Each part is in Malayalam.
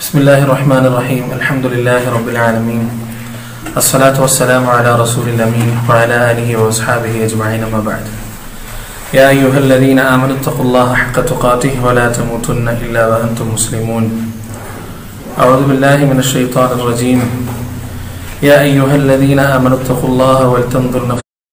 بسم الله الرحمن الرحيم الحمد لله رب العالمين الصلاة والسلام على رسول الأمين وعلى آله وأصحابه أجمعين ما بعد يا أيها الذين آمنوا اتقوا الله حق تقاته ولا تموتن إلا وأنتم مسلمون أعوذ بالله من الشيطان الرجيم يا أيها الذين آمنوا اتقوا الله ولتنظر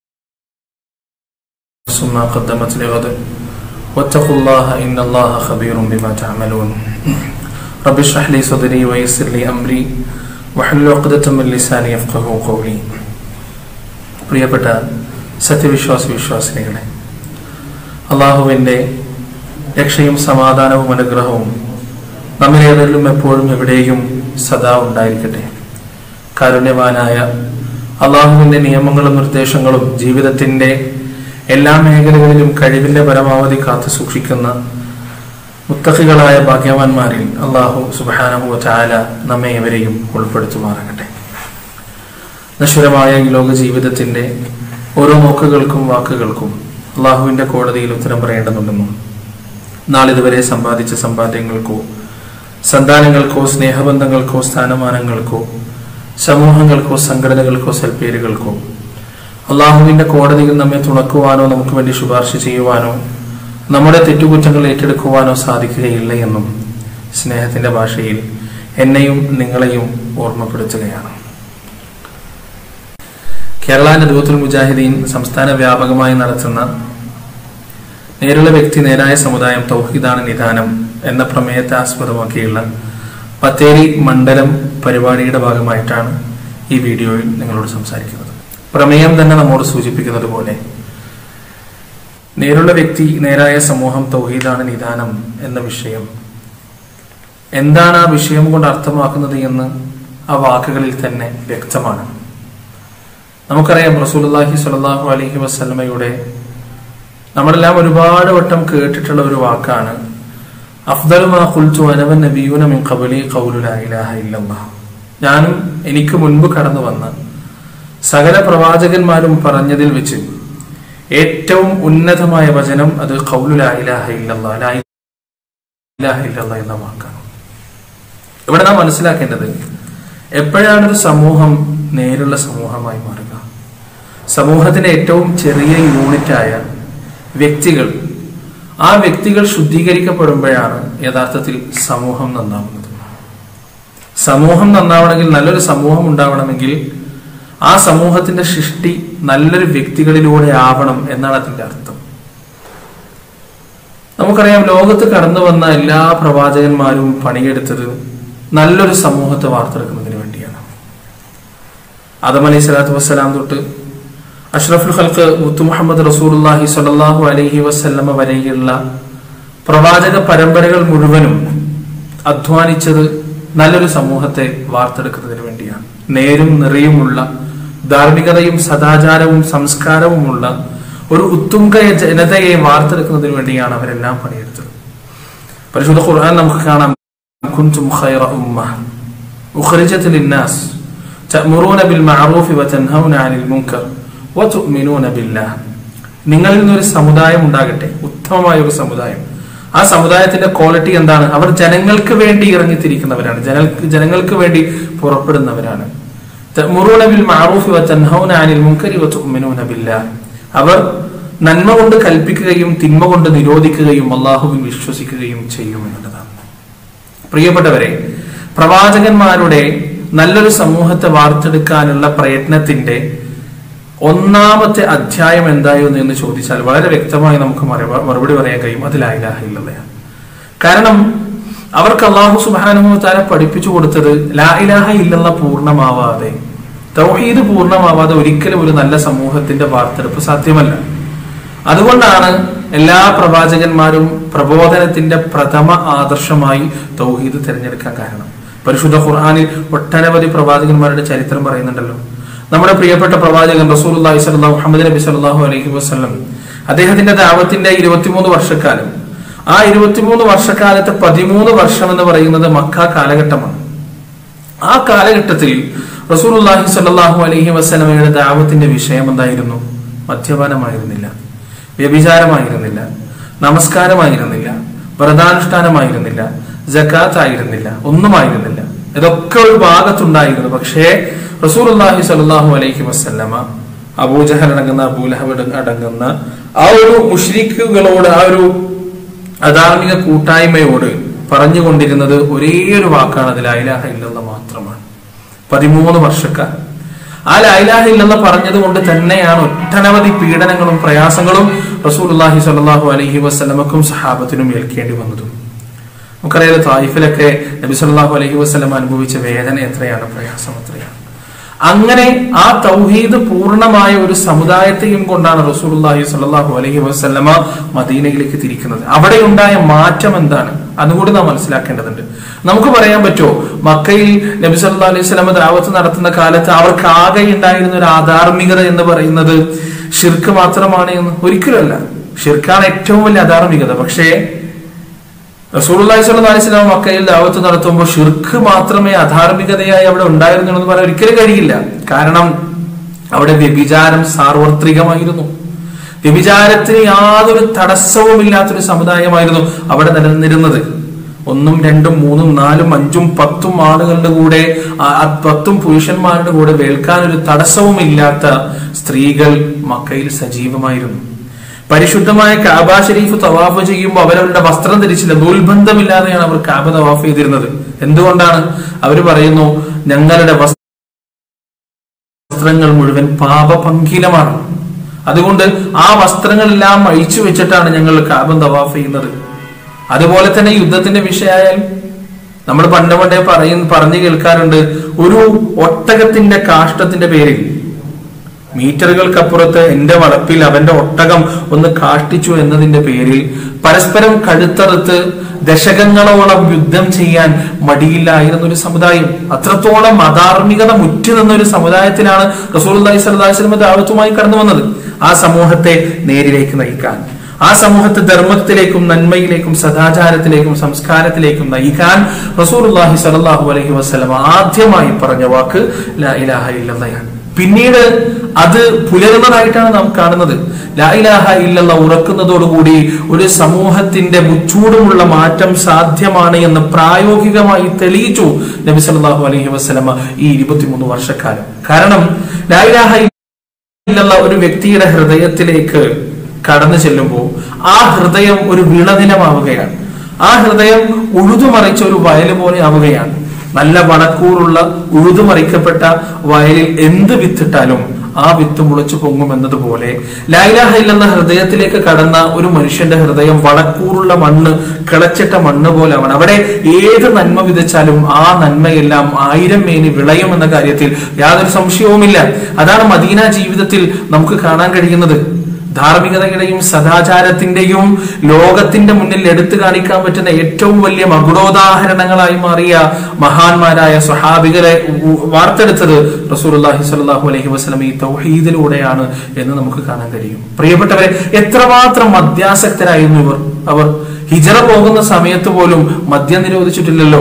نفس ما قدمت لغد واتقوا الله إن الله خبير بما تعملون رب اشرح لي صدري ويسر لي أمري وحلل عقدة من لساني يفقهوا قولي പ്രിയപ്പെട്ട സത്യവിശ്വാസി വിശ്വാസിനികളെ അള്ളാഹുവിൻ്റെ രക്ഷയും സമാധാനവും അനുഗ്രഹവും നമ്മിലേതെല്ലാം എപ്പോഴും എവിടെയും സദാ ഉണ്ടായിരിക്കട്ടെ കാരുണ്യവാനായ അള്ളാഹുവിൻ്റെ നിയമങ്ങളും നിർദ്ദേശങ്ങളും ജീവിതത്തിൻ്റെ എല്ലാ മേഖലകളിലും കഴിവിൻ്റെ പരമാവധി കാത്തു സൂക്ഷിക്കുന്ന മുത്തഖികളായ ഭാഗ്യവാന്മാരിൽ അള്ളാഹു സുബാനഹു ചാല നമ്മെ ഇവരെയും ഉൾപ്പെടുത്തുമാറാകട്ടെ നശ്വരമായ ഈ ലോക ജീവിതത്തിന്റെ ഓരോ നോക്കുകൾക്കും വാക്കുകൾക്കും അള്ളാഹുവിന്റെ കോടതിയിൽ ഉത്തരം പറയേണ്ടതുണ്ടെന്നും നാളിതുവരെ സമ്പാദിച്ച സമ്പാദ്യങ്ങൾക്കോ സന്താനങ്ങൾക്കോ സ്നേഹബന്ധങ്ങൾക്കോ സ്ഥാനമാനങ്ങൾക്കോ സമൂഹങ്ങൾക്കോ സംഘടനകൾക്കോ സൽപ്പേരുകൾക്കോ അള്ളാഹുവിന്റെ കോടതിയിൽ നമ്മെ തുണക്കുവാനോ നമുക്ക് വേണ്ടി ശുപാർശ ചെയ്യുവാനോ നമ്മുടെ തെറ്റുകുറ്റങ്ങൾ ഏറ്റെടുക്കുവാനോ സാധിക്കുകയില്ല എന്നും സ്നേഹത്തിന്റെ ഭാഷയിൽ എന്നെയും നിങ്ങളെയും ഓർമ്മപ്പെടുത്തുകയാണ് കേരള നദുവത്തുൽ മുജാഹിദീൻ സംസ്ഥാന വ്യാപകമായി നടത്തുന്ന നേരുള്ള വ്യക്തി നേരായ സമുദായം തൗഹീദാണ് നിദാനം എന്ന പ്രമേയത്തെ ആസ്പദമാക്കിയുള്ള പത്തേരി മണ്ഡലം പരിപാടിയുടെ ഭാഗമായിട്ടാണ് ഈ വീഡിയോയിൽ നിങ്ങളോട് സംസാരിക്കുന്നത് പ്രമേയം തന്നെ നമ്മോട് സൂചിപ്പിക്കുന്നത് പോലെ നേരുള്ള വ്യക്തി നേരായ സമൂഹം തൗഹീദാണ് നിദാനം എന്ന വിഷയം എന്താണ് ആ വിഷയം കൊണ്ട് അർത്ഥമാക്കുന്നത് എന്ന് ആ വാക്കുകളിൽ തന്നെ വ്യക്തമാണ് നമുക്കറിയാം റസൂലുള്ളാഹി സ്വല്ലല്ലാഹു അലൈഹി വസല്ലമയുടെ നമ്മളെല്ലാം ഒരുപാട് വട്ടം കേട്ടിട്ടുള്ള ഒരു വാക്കാണ് അഫ്ദലു മാ ഖുൽതു അനവൻ നബിയൂന മിൻ ഖബലി ഖൗലു ലാ ഇലാഹ ഇല്ലല്ലാഹ് ഞാനും എനിക്ക് മുൻപ് കടന്നു വന്ന സകല പ്രവാചകന്മാരും പറഞ്ഞതിൽ വെച്ച് ഏറ്റവും ഉന്നതമായ വചനം അത് ഖൗലു ലാ ഇലാഹ ഇല്ലല്ലാഹ് ലാ ഇലാഹ ഇല്ലല്ലാഹ് എന്ന വാക്കാണ് ഇവിടെ നാം മനസ്സിലാക്കേണ്ടത് എപ്പോഴാണ് ഒരു സമൂഹം നേരുള്ള സമൂഹമായി മാറുക സമൂഹത്തിന്റെ ഏറ്റവും ചെറിയ യൂണിറ്റായ വ്യക്തികൾ ആ വ്യക്തികൾ ശുദ്ധീകരിക്കപ്പെടുമ്പോഴാണ് യഥാർത്ഥത്തിൽ സമൂഹം നന്നാവുന്നത് സമൂഹം നന്നാവണമെങ്കിൽ നല്ലൊരു സമൂഹം ഉണ്ടാവണമെങ്കിൽ ആ സമൂഹത്തിന്റെ സൃഷ്ടി നല്ലൊരു വ്യക്തികളിലൂടെ ആവണം എന്നാണ് അതിന്റെ അർത്ഥം നമുക്കറിയാം ലോകത്ത് കടന്നു വന്ന എല്ലാ പ്രവാചകന്മാരും പണിയെടുത്തത് നല്ലൊരു സമൂഹത്തെ വാർത്തെടുക്കുന്നതിന് വേണ്ടിയാണ് ആദം അലൈഹി സ്വലാത്തു വസ്സലാം തൊട്ട് അഷ്റഫുൽ ഖൽക്ക് മുത്തു മുഹമ്മദ് റസൂലുള്ളാഹി സ്വല്ലല്ലാഹു അലൈഹി വസല്ലമ വരെയുള്ള പ്രവാചക പരമ്പരകൾ മുഴുവനും അധ്വാനിച്ചത് നല്ലൊരു സമൂഹത്തെ വാർത്തെടുക്കുന്നതിന് വേണ്ടിയാണ് നേരും നിറയുമുള്ള ധാർമ്മികതയും സദാചാരവും സംസ്കാരവുമുള്ള ഒരു ഉത്തുംഗ ജനതയെ വാർത്തെടുക്കുന്നതിന് വേണ്ടിയാണ് അവരെല്ലാം പണിയെടുത്തത് പരിശുദ്ധ ഖുർആൻ നമുക്ക് കാണാം കുൻതും ഖൈറ ഉമ്മ ഉഖ്രിജത് ലിന്നാസ് തഅമുറൂന ബിൽ മഅറൂഫി വതൻഹൗന അനിൽ മുൻകർ വതുഅ്മിനൂന ബില്ലാഹ് നിങ്ങളിൽ നിന്നൊരു സമുദായം ഉണ്ടാകട്ടെ ഉത്തമമായ ഒരു സമുദായം ആ സമുദായത്തിന്റെ ക്വാളിറ്റി എന്താണ് അവർ ജനങ്ങൾക്ക് വേണ്ടി ഇറങ്ങിത്തിരിക്കുന്നവരാണ് ജനങ്ങൾക്ക് ജനങ്ങൾക്ക് വേണ്ടി പുറപ്പെടുന്നവരാണ് തഅമുറൂന ബിൽ മഅറൂഫി വതൻഹൗന അനിൽ മുൻകരി വതുഅ്മിനൂന ബില്ലാഹ് അവർ നന്മ കൊണ്ട് കൽപ്പിക്കുകയും തിന്മ കൊണ്ട് നിരോധിക്കുകയും അള്ളാഹുവിൽ വിശ്വസിക്കുകയും ചെയ്യും എന്നുള്ളതാണ് പ്രിയപ്പെട്ടവരെ പ്രവാചകന്മാരുടെ നല്ലൊരു സമൂഹത്തെ വാർത്തെടുക്കാനുള്ള പ്രയത്നത്തിന്റെ ഒന്നാമത്തെ അധ്യായം എന്തായിരുന്നു എന്ന് ചോദിച്ചാൽ വളരെ വ്യക്തമായി നമുക്ക് മറുപടി പറയാൻ കഴിയും അത് ലായിലാഹില്ലതയാണ് കാരണം അവർക്ക് അള്ളാഹു സുബാനുഭവത്താരെ പഠിപ്പിച്ചു കൊടുത്തത് ലാ ഇലാഹ ഇല്ലെന്ന പൂർണ്ണമാവാതെ തൗഹീദ് പൂർണ്ണമാവാതെ ഒരിക്കലും ഒരു നല്ല സമൂഹത്തിന്റെ വാർത്തെടുപ്പ് സാധ്യമല്ല അതുകൊണ്ടാണ് എല്ലാ പ്രവാചകന്മാരും പ്രബോധനത്തിന്റെ പ്രഥമ ആദർശമായി തൗഹീദ് തിരഞ്ഞെടുക്കാൻ കാരണം പരിശുദ്ധ ഖുർആാനിൽ ഒട്ടനവധി പ്രവാചകന്മാരുടെ ചരിത്രം പറയുന്നുണ്ടല്ലോ നമ്മുടെ പ്രിയപ്പെട്ട പ്രവാചകൻ റസൂൽ സലാഹു മുഹമ്മദ് നബി സല്ലാഹു അലൈഹി വസ്ലം അദ്ദേഹത്തിന്റെ ദാവത്തിന്റെ ഇരുപത്തിമൂന്ന് വർഷക്കാലം ആ ഇരുപത്തിമൂന്ന് വർഷക്കാലത്തെ പതിമൂന്ന് വർഷം എന്ന് പറയുന്നത് മക്ക കാലഘട്ടമാണ് ആ കാലഘട്ടത്തിൽ റസൂലുല്ലാഹി സല്ലാഹു അലൈഹി വസ്ലമയുടെ ദാവത്തിന്റെ വിഷയം എന്തായിരുന്നു മദ്യപാനമായിരുന്നില്ല വ്യഭിചാരമായിരുന്നില്ല നമസ്കാരമായിരുന്നില്ല വ്രതാനുഷ്ഠാനമായിരുന്നില്ല ജക്കാത്ത് ആയിരുന്നില്ല ഒന്നുമായിരുന്നില്ല ഇതൊക്കെ ഒരു ഭാഗത്തുണ്ടായിരുന്നു പക്ഷേ റസൂൽ അള്ളാഹി സലാഹു അലൈഹി വസ്ല്ലമ അബൂജഹൽ അടങ്ങുന്ന അബൂലഹബ് അടങ്ങുന്ന ആ ഒരു മുഷ്രിഖുകളോട് ആ ഒരു അധാർമിക കൂട്ടായ്മയോട് പറഞ്ഞുകൊണ്ടിരുന്നത് ഒരേ ഒരു വാക്കാണ് അത് ലൈലാഹ ഇല്ലെന്ന് മാത്രമാണ് പതിമൂന്ന് വർഷക്കാർ ആ ലൈലാഹ ഇല്ലെന്ന് പറഞ്ഞത് കൊണ്ട് തന്നെയാണ് ഒട്ടനവധി പീഡനങ്ങളും പ്രയാസങ്ങളും റസൂൽ അള്ളാഹി സ്വല്ലല്ലാഹു അലൈഹി വസ്ലമക്കും സഹാബത്തിനും ഏൽക്കേണ്ടി വന്നതും നമുക്കറിയാലോ തായിഫിലൊക്കെ നബി സല്ലല്ലാഹു അലൈഹി വസ്ലം അനുഭവിച്ച വേദന എത്രയാണ് പ്രയാസം എത്രയാണ് അങ്ങനെ ആ തൗഹീദ് പൂർണ്ണമായ ഒരു സമുദായത്തെയും കൊണ്ടാണ് റസൂലുള്ളാഹി സ്വല്ലല്ലാഹു അലൈഹി വസല്ലമ മദീനയിലേക്ക് തിരിക്കുന്നത് അവിടെ ഉണ്ടായ മാറ്റം എന്താണ് അതുകൂടി നാം മനസ്സിലാക്കേണ്ടതുണ്ട് നമുക്ക് പറയാൻ പറ്റുമോ മക്കയിൽ നബി സല്ലല്ലാഹു അലൈഹി വസല്ലമ ദാവത്ത് നടത്തുന്ന കാലത്ത് അവർക്ക് ആകെ ഉണ്ടായിരുന്ന ഒരു ആധാർമികത എന്ന് പറയുന്നത് ഷിർക്ക് മാത്രമാണ് എന്ന് ഒരിക്കലുമല്ല ഷിർക്കാണ് ഏറ്റവും വലിയ അധാർമികത പക്ഷേ റസൂലുള്ളാഹി സ്വല്ലല്ലാഹു അലൈഹി വസല്ലം മക്കയിൽ ദാവത്ത് നടത്തുമ്പോൾ ഷിർക്ക് മാത്രമേ അധാർമികതയായി അവിടെ ഉണ്ടായിരുന്നുള്ളൂ എന്ന് പറയാൻ ഒരിക്കലും കഴിയില്ല കാരണം അവിടെ വ്യഭിചാരം സാർവത്രികമായിരുന്നു വ്യഭിചാരത്തിന് യാതൊരു തടസ്സവും ഇല്ലാത്തൊരു സമുദായമായിരുന്നു അവിടെ നിലനിന്നിരുന്നത് ഒന്നും രണ്ടും മൂന്നും നാലും അഞ്ചും പത്തും ആളുകളുടെ കൂടെ ആ ആ പത്തും പുരുഷന്മാരുടെ കൂടെ വേൽക്കാൻ ഒരു തടസ്സവും ഇല്ലാത്ത സ്ത്രീകൾ മക്കയിൽ സജീവമായിരുന്നു പരിശുദ്ധമായ കാബ ഷരീഫ് തവാഫ് ചെയ്യുമ്പോൾ അവരവരുടെ വസ്ത്രം ധരിച്ചില്ല നൂൽബന്ധമില്ലാതെയാണ് അവർ കാബ തവാഫ് ചെയ്തിരുന്നത് എന്തുകൊണ്ടാണ് അവർ പറയുന്നു ഞങ്ങളുടെ വസ്ത്രങ്ങൾ മുഴുവൻ പാപപങ്കിലമാണ് അതുകൊണ്ട് ആ വസ്ത്രങ്ങളെല്ലാം അഴിച്ചു വെച്ചിട്ടാണ് ഞങ്ങൾ കാബം തവാഫ് ചെയ്യുന്നത് അതുപോലെ തന്നെ യുദ്ധത്തിന്റെ വിഷയമായാലും നമ്മൾ പണ്ട് പണ്ടേ പറയും പറഞ്ഞു കേൾക്കാറുണ്ട് ഒരു ഒട്ടകത്തിന്റെ കാഷ്ടത്തിന്റെ പേരിൽ മീറ്ററുകൾക്കപ്പുറത്ത് എന്റെ വളപ്പിൽ അവന്റെ ഒട്ടകം ഒന്ന് കാഷ്ടിച്ചു എന്നതിന്റെ പേരിൽ പരസ്പരം കഴുത്തറുത്ത് ദശകങ്ങളോളം യുദ്ധം ചെയ്യാൻ മടിയില്ലായിരുന്ന ഒരു സമുദായം അത്രത്തോളം അധാർമികത മുറ്റി നിന്ന ഒരു സമുദായത്തിലാണ് റസൂൽ സലഹുസ്ലമ ദാവത്തുമായി കടന്നു വന്നത് ആ സമൂഹത്തെ നേരിലേക്ക് നയിക്കാൻ ആ സമൂഹത്തെ ധർമ്മത്തിലേക്കും നന്മയിലേക്കും സദാചാരത്തിലേക്കും സംസ്കാരത്തിലേക്കും നയിക്കാൻ റസൂലുള്ളാഹി സ്വല്ലല്ലാഹു അലൈഹി വസല്ലം ആദ്യമായി പറഞ്ഞ വാക്ക് ലാ ഇലാഹ ഇല്ലല്ലയാണ് പിന്നീട് അത് പുലരുന്നതായിട്ടാണ് നാം കാണുന്നത് ലാ ഇലാഹ ഇല്ലല്ല ഉറക്കുന്നതോടുകൂടി ഒരു സമൂഹത്തിന്റെ മുച്ചൂടുമുള്ള മാറ്റം സാധ്യമാണ് എന്ന് പ്രായോഗികമായി തെളിയിച്ചു നബി സല്ലല്ലാഹു അലൈഹി വസല്ലമ ഈ ഇരുപത്തിമൂന്ന് വർഷക്കാലം കാരണം ലാ ഇലാഹ ഇല്ലല്ല ഒരു വ്യക്തിയുടെ ഹൃദയത്തിലേക്ക് കടന്നു ചെല്ലുമ്പോൾ ആ ഹൃദയം ഒരു വിളനിലമാവുകയാണ് ആ ഹൃദയം ഉഴുതുമറിച്ച ഒരു വയല് പോലെ ആവുകയാണ് നല്ല വടക്കൂറുള്ള ഉഴുതുമറിക്കപ്പെട്ട വയലിൽ എന്ത് വിത്തിട്ടാലും ആ വിത്ത് മുളച്ചു പൊങ്ങും എന്നതുപോലെ ലൈലാഹ എന്ന ഹൃദയത്തിലേക്ക് കടന്ന ഒരു മനുഷ്യന്റെ ഹൃദയം വടക്കൂറുള്ള മണ്ണ് കിളച്ചിട്ട മണ്ണ് പോലെയാണ് അവിടെ ഏത് നന്മ വിതച്ചാലും ആ നന്മയെല്ലാം ആയിരം മേനി വിളയും എന്ന കാര്യത്തിൽ യാതൊരു സംശയവുമില്ല അതാണ് മദീന ജീവിതത്തിൽ നമുക്ക് കാണാൻ കഴിയുന്നത് ധാർമ്മികതയുടെയും സദാചാരത്തിന്റെയും ലോകത്തിന്റെ മുന്നിൽ എടുത്തു കാണിക്കാൻ പറ്റുന്ന ഏറ്റവും വലിയ മകുടോദാഹരണങ്ങളായി മാറിയ മഹാന്മാരായ സ്വഹാബികളെ ഉ- വാർത്തെടുത്തത് റസൂലുള്ളാഹി സ്വല്ലല്ലാഹു അലൈഹി വസല്ലം ഈ തൗഹീദിലൂടെയാണ് എന്ന് നമുക്ക് കാണാൻ കഴിയും പ്രിയപ്പെട്ടവരെ എത്രമാത്രം മദ്യാസക്തരായിരുന്നു ഇവർ അവർ ഹിജറ പോകുന്ന സമയത്ത് പോലും മദ്യം നിരോധിച്ചിട്ടില്ലല്ലോ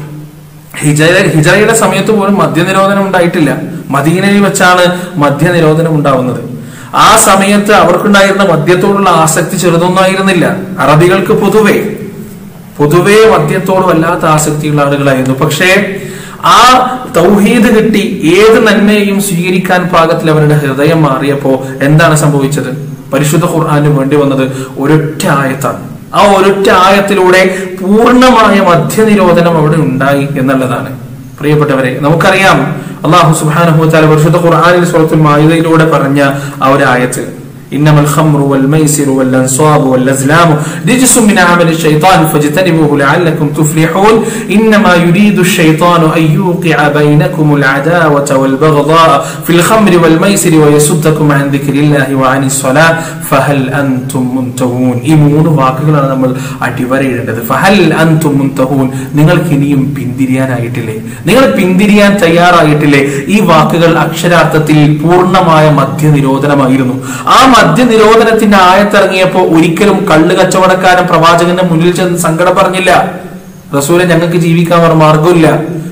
ഹിജറ ഹിജറയുടെ സമയത്ത് പോലും മദ്യനിരോധനം ഉണ്ടായിട്ടില്ല മദീനയിൽ വെച്ചാണ് മദ്യനിരോധനം ഉണ്ടാവുന്നത് ആ സമയത്ത് അവർക്കുണ്ടായിരുന്ന മദ്യത്തോടുള്ള ആസക്തി ചെറുതൊന്നും ആയിരുന്നില്ല അറബികൾക്ക് പൊതുവെ പൊതുവെ മദ്യത്തോട് വല്ലാത്ത ആസക്തിയുള്ള ആളുകളായിരുന്നു പക്ഷേ ആ തൗഹീദ് കിട്ടി ഏത് നന്മയെയും സ്വീകരിക്കാൻ പാകത്തിൽ അവരുടെ ഹൃദയം മാറിയപ്പോ എന്താണ് സംഭവിച്ചത് പരിശുദ്ധ ഖുർആാന് വേണ്ടി വന്നത് ഒരൊറ്റ ആയത്താണ് ആ ഒരൊറ്റ ആയത്തിലൂടെ പൂർണ്ണമായ മദ്യനിരോധനം അവിടെ ഉണ്ടായി എന്നുള്ളതാണ് പ്രിയപ്പെട്ടവരെ നമുക്കറിയാം അള്ളാഹു സുബ്ഹാനഹു വതആല പരിശുദ്ധ ഖുർആനിൽ സൂറത്തുൽ മാഇദയിലൂടെ പറഞ്ഞ ആ ഒരു ആയത്ത് إنما الخمر والميسر والأنصاب والأزلام رجس من عمل الشيطان فاجتنبوه لعلكم تفلحون إنما يريد الشيطان أن يوقع بينكم العداوة والبغضاء في الخمر والميسر ويصدكم عن ذكر الله وعن الصلاة فهل أنتم منتهون ഈ മൂന്ന് വാക്കുകളാണ് നമ്മൾ അടിവരയിടേണ്ടത് ഫഹൽ അൻതും മുൻതഹൂൻ നിങ്ങൾക്ക് ഇനിയും പിന്തിരിയാനായിട്ടില്ലേ നിങ്ങൾ പിന്തിരിയാൻ തയ്യാറായിട്ടില്ലേ ഈ വാക്കുകൾ അക്ഷരാർത്ഥത്തിൽ പൂർണ്ണമായ മദ്യനിരോധനമായിരുന്നു ആ മദ്യനിരോധനത്തിന്റെ ആയത്തിറങ്ങിയപ്പോ ഒരിക്കലും കള്ള് കച്ചവടക്കാരൻ പ്രവാചകന്റെ മുന്നിൽ ചെന്ന് സങ്കടം പറഞ്ഞില്ല റസൂലെ ഞങ്ങൾക്ക് ജീവിക്കാൻ ഒരു മാർഗമില്ല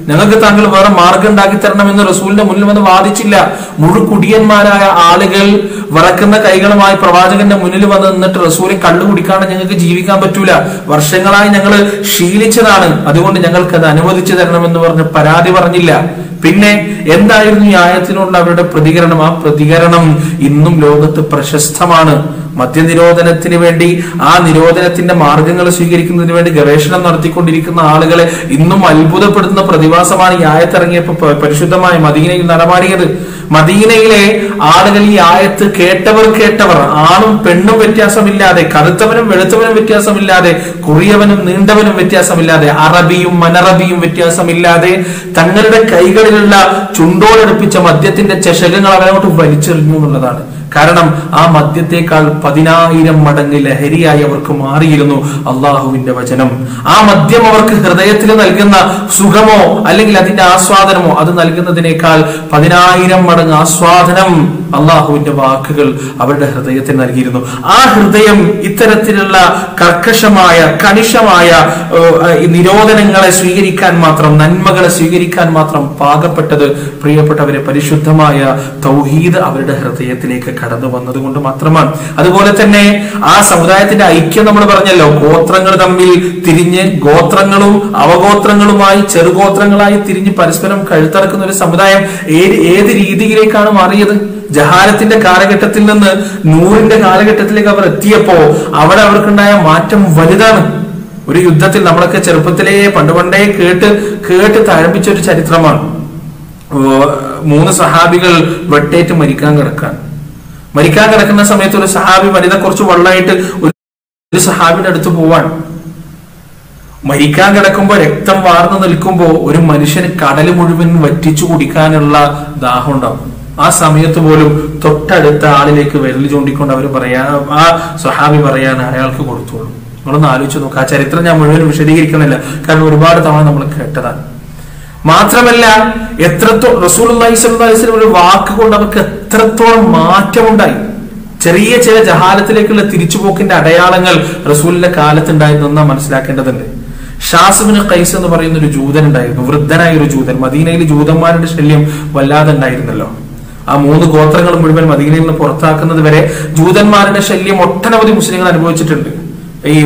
ഞങ്ങൾക്ക് താങ്കൾ വേറെ മാർഗം ഉണ്ടാക്കി തരണമെന്ന് റസൂലിന്റെ മുന്നിൽ വന്ന് വാദിച്ചില്ല മുഴുക്കുടിയന്മാരായ ആളുകൾ വിറക്കുന്ന കൈകളുമായി പ്രവാചകന്റെ മുന്നിൽ വന്ന് നിന്നിട്ട് റസൂലെ കള്ളു കുടിക്കാണ്ട് ഞങ്ങൾക്ക് ജീവിക്കാൻ പറ്റൂല വർഷങ്ങളായി ഞങ്ങൾ ശീലിച്ചതാണ് അതുകൊണ്ട് ഞങ്ങൾക്ക് അത് അനുവദിച്ചു തരണമെന്ന് പറഞ്ഞ് പരാതി പറഞ്ഞില്ല പിന്നെ എന്തായിരുന്നു ഈ ആയത്തിനോടുള്ള അവരുടെ പ്രതികരണം ആ പ്രതികരണം ഇന്നും ലോകത്ത് പ്രശസ്തമാണ് മദ്യനിരോധനത്തിന് വേണ്ടി ആ നിരോധനത്തിന്റെ മാർഗങ്ങൾ സ്വീകരിക്കുന്നതിന് വേണ്ടി ഗവേഷണം നടത്തിക്കൊണ്ടിരിക്കുന്ന ആളുകളെ ഇന്നും അത്ഭുതപ്പെടുത്തുന്ന പ്രതിഭാസമാണ് ഈ ആയത്തിറങ്ങിയപ്പോ പ- പരിശുദ്ധമായ മദീനയിൽ നടമാടിയത് മദീനയിലെ ആളുകൾ ഈ ആയത്ത് കേട്ടവർ കേട്ടവർ ആണും പെണ്ണും വ്യത്യാസമില്ലാതെ കറുത്തവനും വെളുത്തവനും വ്യത്യാസമില്ലാതെ കുറിയവനും നീണ്ടവനും വ്യത്യാസമില്ലാതെ അറബിയും മനറബിയും വ്യത്യാസമില്ലാതെ തങ്ങളുടെ കൈകളിലുള്ള ചുണ്ടോടടുപ്പിച്ച മദ്യത്തിന്റെ ചഷകങ്ങൾ അവരങ്ങോട്ട് വലിച്ചെറിഞ്ഞു എന്നുള്ളതാണ് കാരണം ആ മദ്യത്തെക്കാൾ പതിനായിരം മടങ്ങ് ലഹരിയായി അവർക്ക് മാറിയിരുന്നു അള്ളാഹുവിന്റെ വചനം ആ മദ്യം അവർക്ക് ഹൃദയത്തിൽ നൽകുന്ന സുഖമോ അല്ലെങ്കിൽ അതിന്റെ ആസ്വാദനമോ അത് നൽകുന്നതിനേക്കാൾ പതിനായിരം മടങ്ങ് ആസ്വാദനം അള്ളാഹുവിന്റെ വാക്കുകൾ അവരുടെ ഹൃദയത്തിൽ നൽകിയിരുന്നു ആ ഹൃദയം ഇത്തരത്തിലുള്ള കർക്കശമായ കണിശമായ ഏഹ്, ഈ നിരോധനങ്ങളെ സ്വീകരിക്കാൻ മാത്രം നന്മകളെ സ്വീകരിക്കാൻ മാത്രം പാകപ്പെട്ടത് പ്രിയപ്പെട്ടവരെ പരിശുദ്ധമായ തൗഹീദ് അവരുടെ ഹൃദയത്തിലേക്ക് കടന്നു വന്നത് കൊണ്ട് മാത്രമാണ് അതുപോലെ തന്നെ ആ സമുദായത്തിന്റെ ഐക്യം നമ്മൾ പറഞ്ഞല്ലോ ഗോത്രങ്ങൾ തമ്മിൽ തിരിഞ്ഞ് ഗോത്രങ്ങളും അവഗോത്രങ്ങളുമായി ചെറുഗോത്രങ്ങളായി തിരിഞ്ഞ് പരസ്പരം കഴുത്തറക്കുന്ന ഒരു സമുദായം ഏത് ഏത് രീതിയിലേക്കാണ് മാറിയത് ജഹാലത്തിന്റെ കാലഘട്ടത്തിൽ നിന്ന് നൂറിന്റെ കാലഘട്ടത്തിലേക്ക് അവർ എത്തിയപ്പോ അവിടെ അവർക്കുണ്ടായ മാറ്റം വലുതാണ് ഒരു യുദ്ധത്തിൽ നമ്മളൊക്കെ ചെറുപ്പത്തിലേ പണ്ട് പണ്ടേ കേട്ട് കേട്ട് തഴപ്പിച്ച ഒരു ചരിത്രമാണ് ഓ, മൂന്ന് സഹാബികൾ വെട്ടേറ്റ് മരിക്കാൻ കിടക്കാൻ മരിക്കാൻ കിടക്കുന്ന സമയത്ത് ഒരു സഹാബി വനിത കുറച്ച് വെള്ളമായിട്ട് ഒരു ഒരു സഹാബിയുടെ അടുത്ത് പോവാൻ മരിക്കാൻ കിടക്കുമ്പോ രക്തം വാർന്നു നിൽക്കുമ്പോ ഒരു മനുഷ്യന് കടൽ മുഴുവൻ വറ്റിച്ചു കുടിക്കാനുള്ള ദാഹം ഉണ്ടാവും ആ സമയത്ത് പോലും തൊട്ടടുത്ത ആളിലേക്ക് വിരൽ ചൂണ്ടിക്കൊണ്ട് അവർ പറയാ ആ സ്വഹാബി പറയാൻ അയാൾക്ക് കൊടുത്തോളൂ നിങ്ങളൊന്ന് ആലോചിച്ച് നോക്കുക ആ ചരിത്രം ഞാൻ മുഴുവൻ വിശദീകരിക്കുന്നില്ല കാരണം ഒരുപാട് തവണ നമ്മൾ കേട്ടതാണ് മാത്രമല്ല എത്രത്തോളം റസൂൽ അലൈഹിസ്ലം ഒരു വാക്ക് കൊണ്ട് അവർക്ക് എത്രത്തോളം മാറ്റമുണ്ടായി ചെറിയ ചില ജഹാലത്തിലേക്കുള്ള തിരിച്ചുപോക്കിന്റെ അടയാളങ്ങൾ റസൂലിന്റെ കാലത്തുണ്ടായിരുന്നു നാം മനസ്സിലാക്കേണ്ടതുണ്ട് ഷാസുബിന് കൈസ് എന്ന് പറയുന്ന ഒരു ജൂതൻ ഉണ്ടായിരുന്നു വൃദ്ധനായ ഒരു ജൂതൻ മദീനയിൽ ജൂതന്മാരുടെ ശല്യം വല്ലാതെ ഉണ്ടായിരുന്നല്ലോ ആ മൂന്ന് ഗോത്രങ്ങൾ മുഴുവൻ മദീനയിൽ നിന്ന് പുറത്താക്കുന്നത് വരെ ജൂതന്മാരുടെ ശല്യം ഒട്ടനവധി മുസ്ലിങ്ങൾ അനുഭവിച്ചിട്ടുണ്ട് ഈ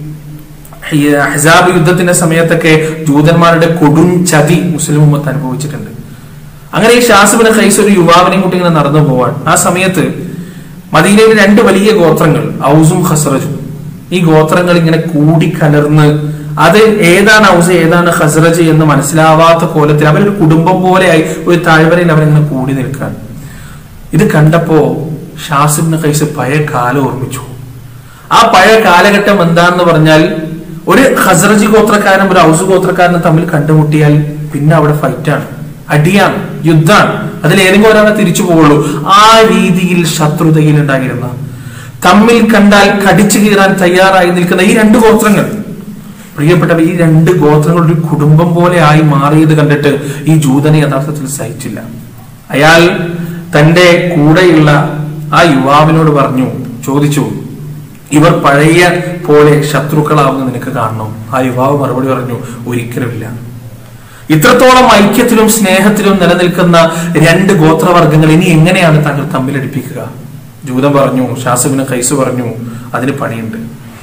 ഈ അഹ്സാബ് യുദ്ധത്തിന്റെ സമയത്തൊക്കെ ജൂതന്മാരുടെ കൊടും ചതി മുസ്ലിം ഉമ്മത്ത് അനുഭവിച്ചിട്ടുണ്ട് അങ്ങനെ ഈ ഷാസിബിന് ഖൈസ് ഒരു യുവാവിനെയും കൂട്ടി ഇങ്ങനെ നടന്നു പോവാൻ ആ സമയത്ത് മദീനയിൽ രണ്ട് വലിയ ഗോത്രങ്ങൾ ഔസും ഖസ്റജും ഈ ഗോത്രങ്ങൾ ഇങ്ങനെ കൂടിക്കലർന്ന് അത് ഏതാണ് ഔസ് ഏതാണ് ഖസ്റജ് എന്ന് മനസ്സിലാവാത്ത കോലത്തിൽ അവരൊരു കുടുംബം പോലെയായി ഒരു താഴ്വരയിൽ അവരിങ്ങനെ കൂടി നിൽക്കാൻ ഇത് കണ്ടപ്പോ ഷാസിബിന് ഖൈസ് പഴയ കാലം ഓർമ്മിച്ചു ആ പഴയ കാലഘട്ടം എന്താണെന്ന് പറഞ്ഞാൽ ഒരു ഹസ്രജി ഗോത്രക്കാരനും ഒരു ഔസ് ഗോത്രക്കാരനും തമ്മിൽ കണ്ടുമുട്ടിയാൽ പിന്നെ അവിടെ ഫൈറ്റാണ് അടിയാണ് യുദ്ധാണ് അതിൽ ഏതെങ്കിലും ഒരാളെ തിരിച്ചു പോകുള്ളൂ ആ രീതിയിൽ ശത്രുതയിൽ ഉണ്ടായിരുന്ന തമ്മിൽ കണ്ടാൽ കടിച്ചു കീറാൻ തയ്യാറായി നിൽക്കുന്ന ഈ രണ്ട് ഗോത്രങ്ങൾ പ്രിയപ്പെട്ടവ ഈ രണ്ട് ഗോത്രങ്ങൾ ഒരു കുടുംബം പോലെ ആയി മാറിയത് കണ്ടിട്ട് ഈ ജൂതനെ യഥാർത്ഥത്തിൽ സഹിച്ചില്ല അയാൾ തന്റെ കൂടെയുള്ള ആ യുവാവിനോട് പറഞ്ഞു ചോദിച്ചു ഇവർ പഴയ പോലെ ശത്രുക്കളാവുന്ന നിനക്ക് കാണണം ആ യുവാവ് മറുപടി പറഞ്ഞു ഒരിക്കലുമില്ല ഇത്രത്തോളം ഐക്യത്തിലും സ്നേഹത്തിലും നിലനിൽക്കുന്ന രണ്ട് ഗോത്രവർഗങ്ങൾ ഇനി എങ്ങനെയാണ് താങ്കൾ തമ്മിലടിപ്പിക്കുക ജൂതൻ പറഞ്ഞു ഷാസുബിന് കൈസ് പറഞ്ഞു അതിന് പണിയുണ്ട്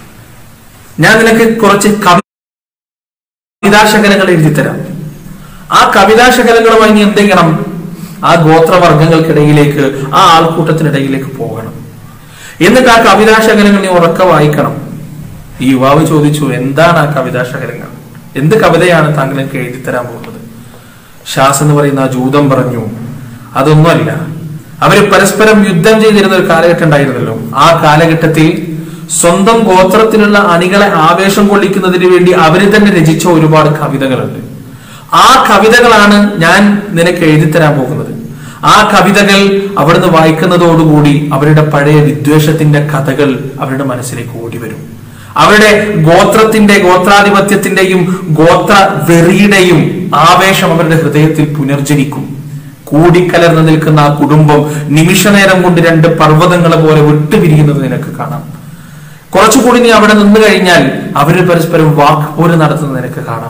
ഞാൻ നിനക്ക് കുറച്ച് കവിതാശകലങ്ങൾ എഴുതി തരാം ആ കവിതാശകലങ്ങളുമായി നീ എന്ത് ചെയ്യണം ആ ഗോത്രവർഗങ്ങൾക്കിടയിലേക്ക് ആ ആൾക്കൂട്ടത്തിനിടയിലേക്ക് പോകണം എന്നിട്ട് ആ കവിതാശകലങ്ങൾ നീ ഉറക്ക വായിക്കണം ഈ യുവാവ് ചോദിച്ചു എന്താണ് ആ കവിതാശകലങ്ങൾ എന്ത് കവിതയാണ് താങ്കൾ എനിക്ക് എഴുതി തരാൻ പോകുന്നത് ഷാസ് എന്ന് പറയുന്ന ആ ജൂതം പറഞ്ഞു അതൊന്നുമല്ല അവര് പരസ്പരം യുദ്ധം ചെയ്തിരുന്ന ഒരു കാലഘട്ടം ഉണ്ടായിരുന്നല്ലോ ആ കാലഘട്ടത്തിൽ സ്വന്തം ഗോത്രത്തിലുള്ള അണികളെ ആവേശം കൊള്ളിക്കുന്നതിന് വേണ്ടി അവര് തന്നെ രചിച്ച ഒരുപാട് കവിതകളുണ്ട് ആ കവിതകളാണ് ഞാൻ നിനക്ക് എഴുതിത്തരാൻ പോകുന്നത് ആ കവിതകൾ അവിടുന്ന് വായിക്കുന്നതോടുകൂടി അവരുടെ പഴയ വിദ്വേഷത്തിന്റെ കഥകൾ അവരുടെ മനസ്സിലേക്ക് ഓടി വരും അവരുടെ ഗോത്രത്തിന്റെ ഗോത്രാധിപത്യത്തിന്റെയും ഗോത്ര വെറിയുടെയും ആവേശം അവരുടെ ഹൃദയത്തിൽ പുനർജനിക്കും കൂടിക്കലർന്ന് നിൽക്കുന്ന ആ കുടുംബം നിമിഷനേരം കൊണ്ട് രണ്ട് പർവ്വതങ്ങളെ പോലെ വിട്ടുപിരിയുന്നത് നിനക്ക് കാണാം കുറച്ചുകൂടി നീ അവിടെ നിന്ന് കഴിഞ്ഞാൽ അവര് പരസ്പരം വാക്ക് പോലും നടത്തുന്നത് നിനക്ക് കാണാം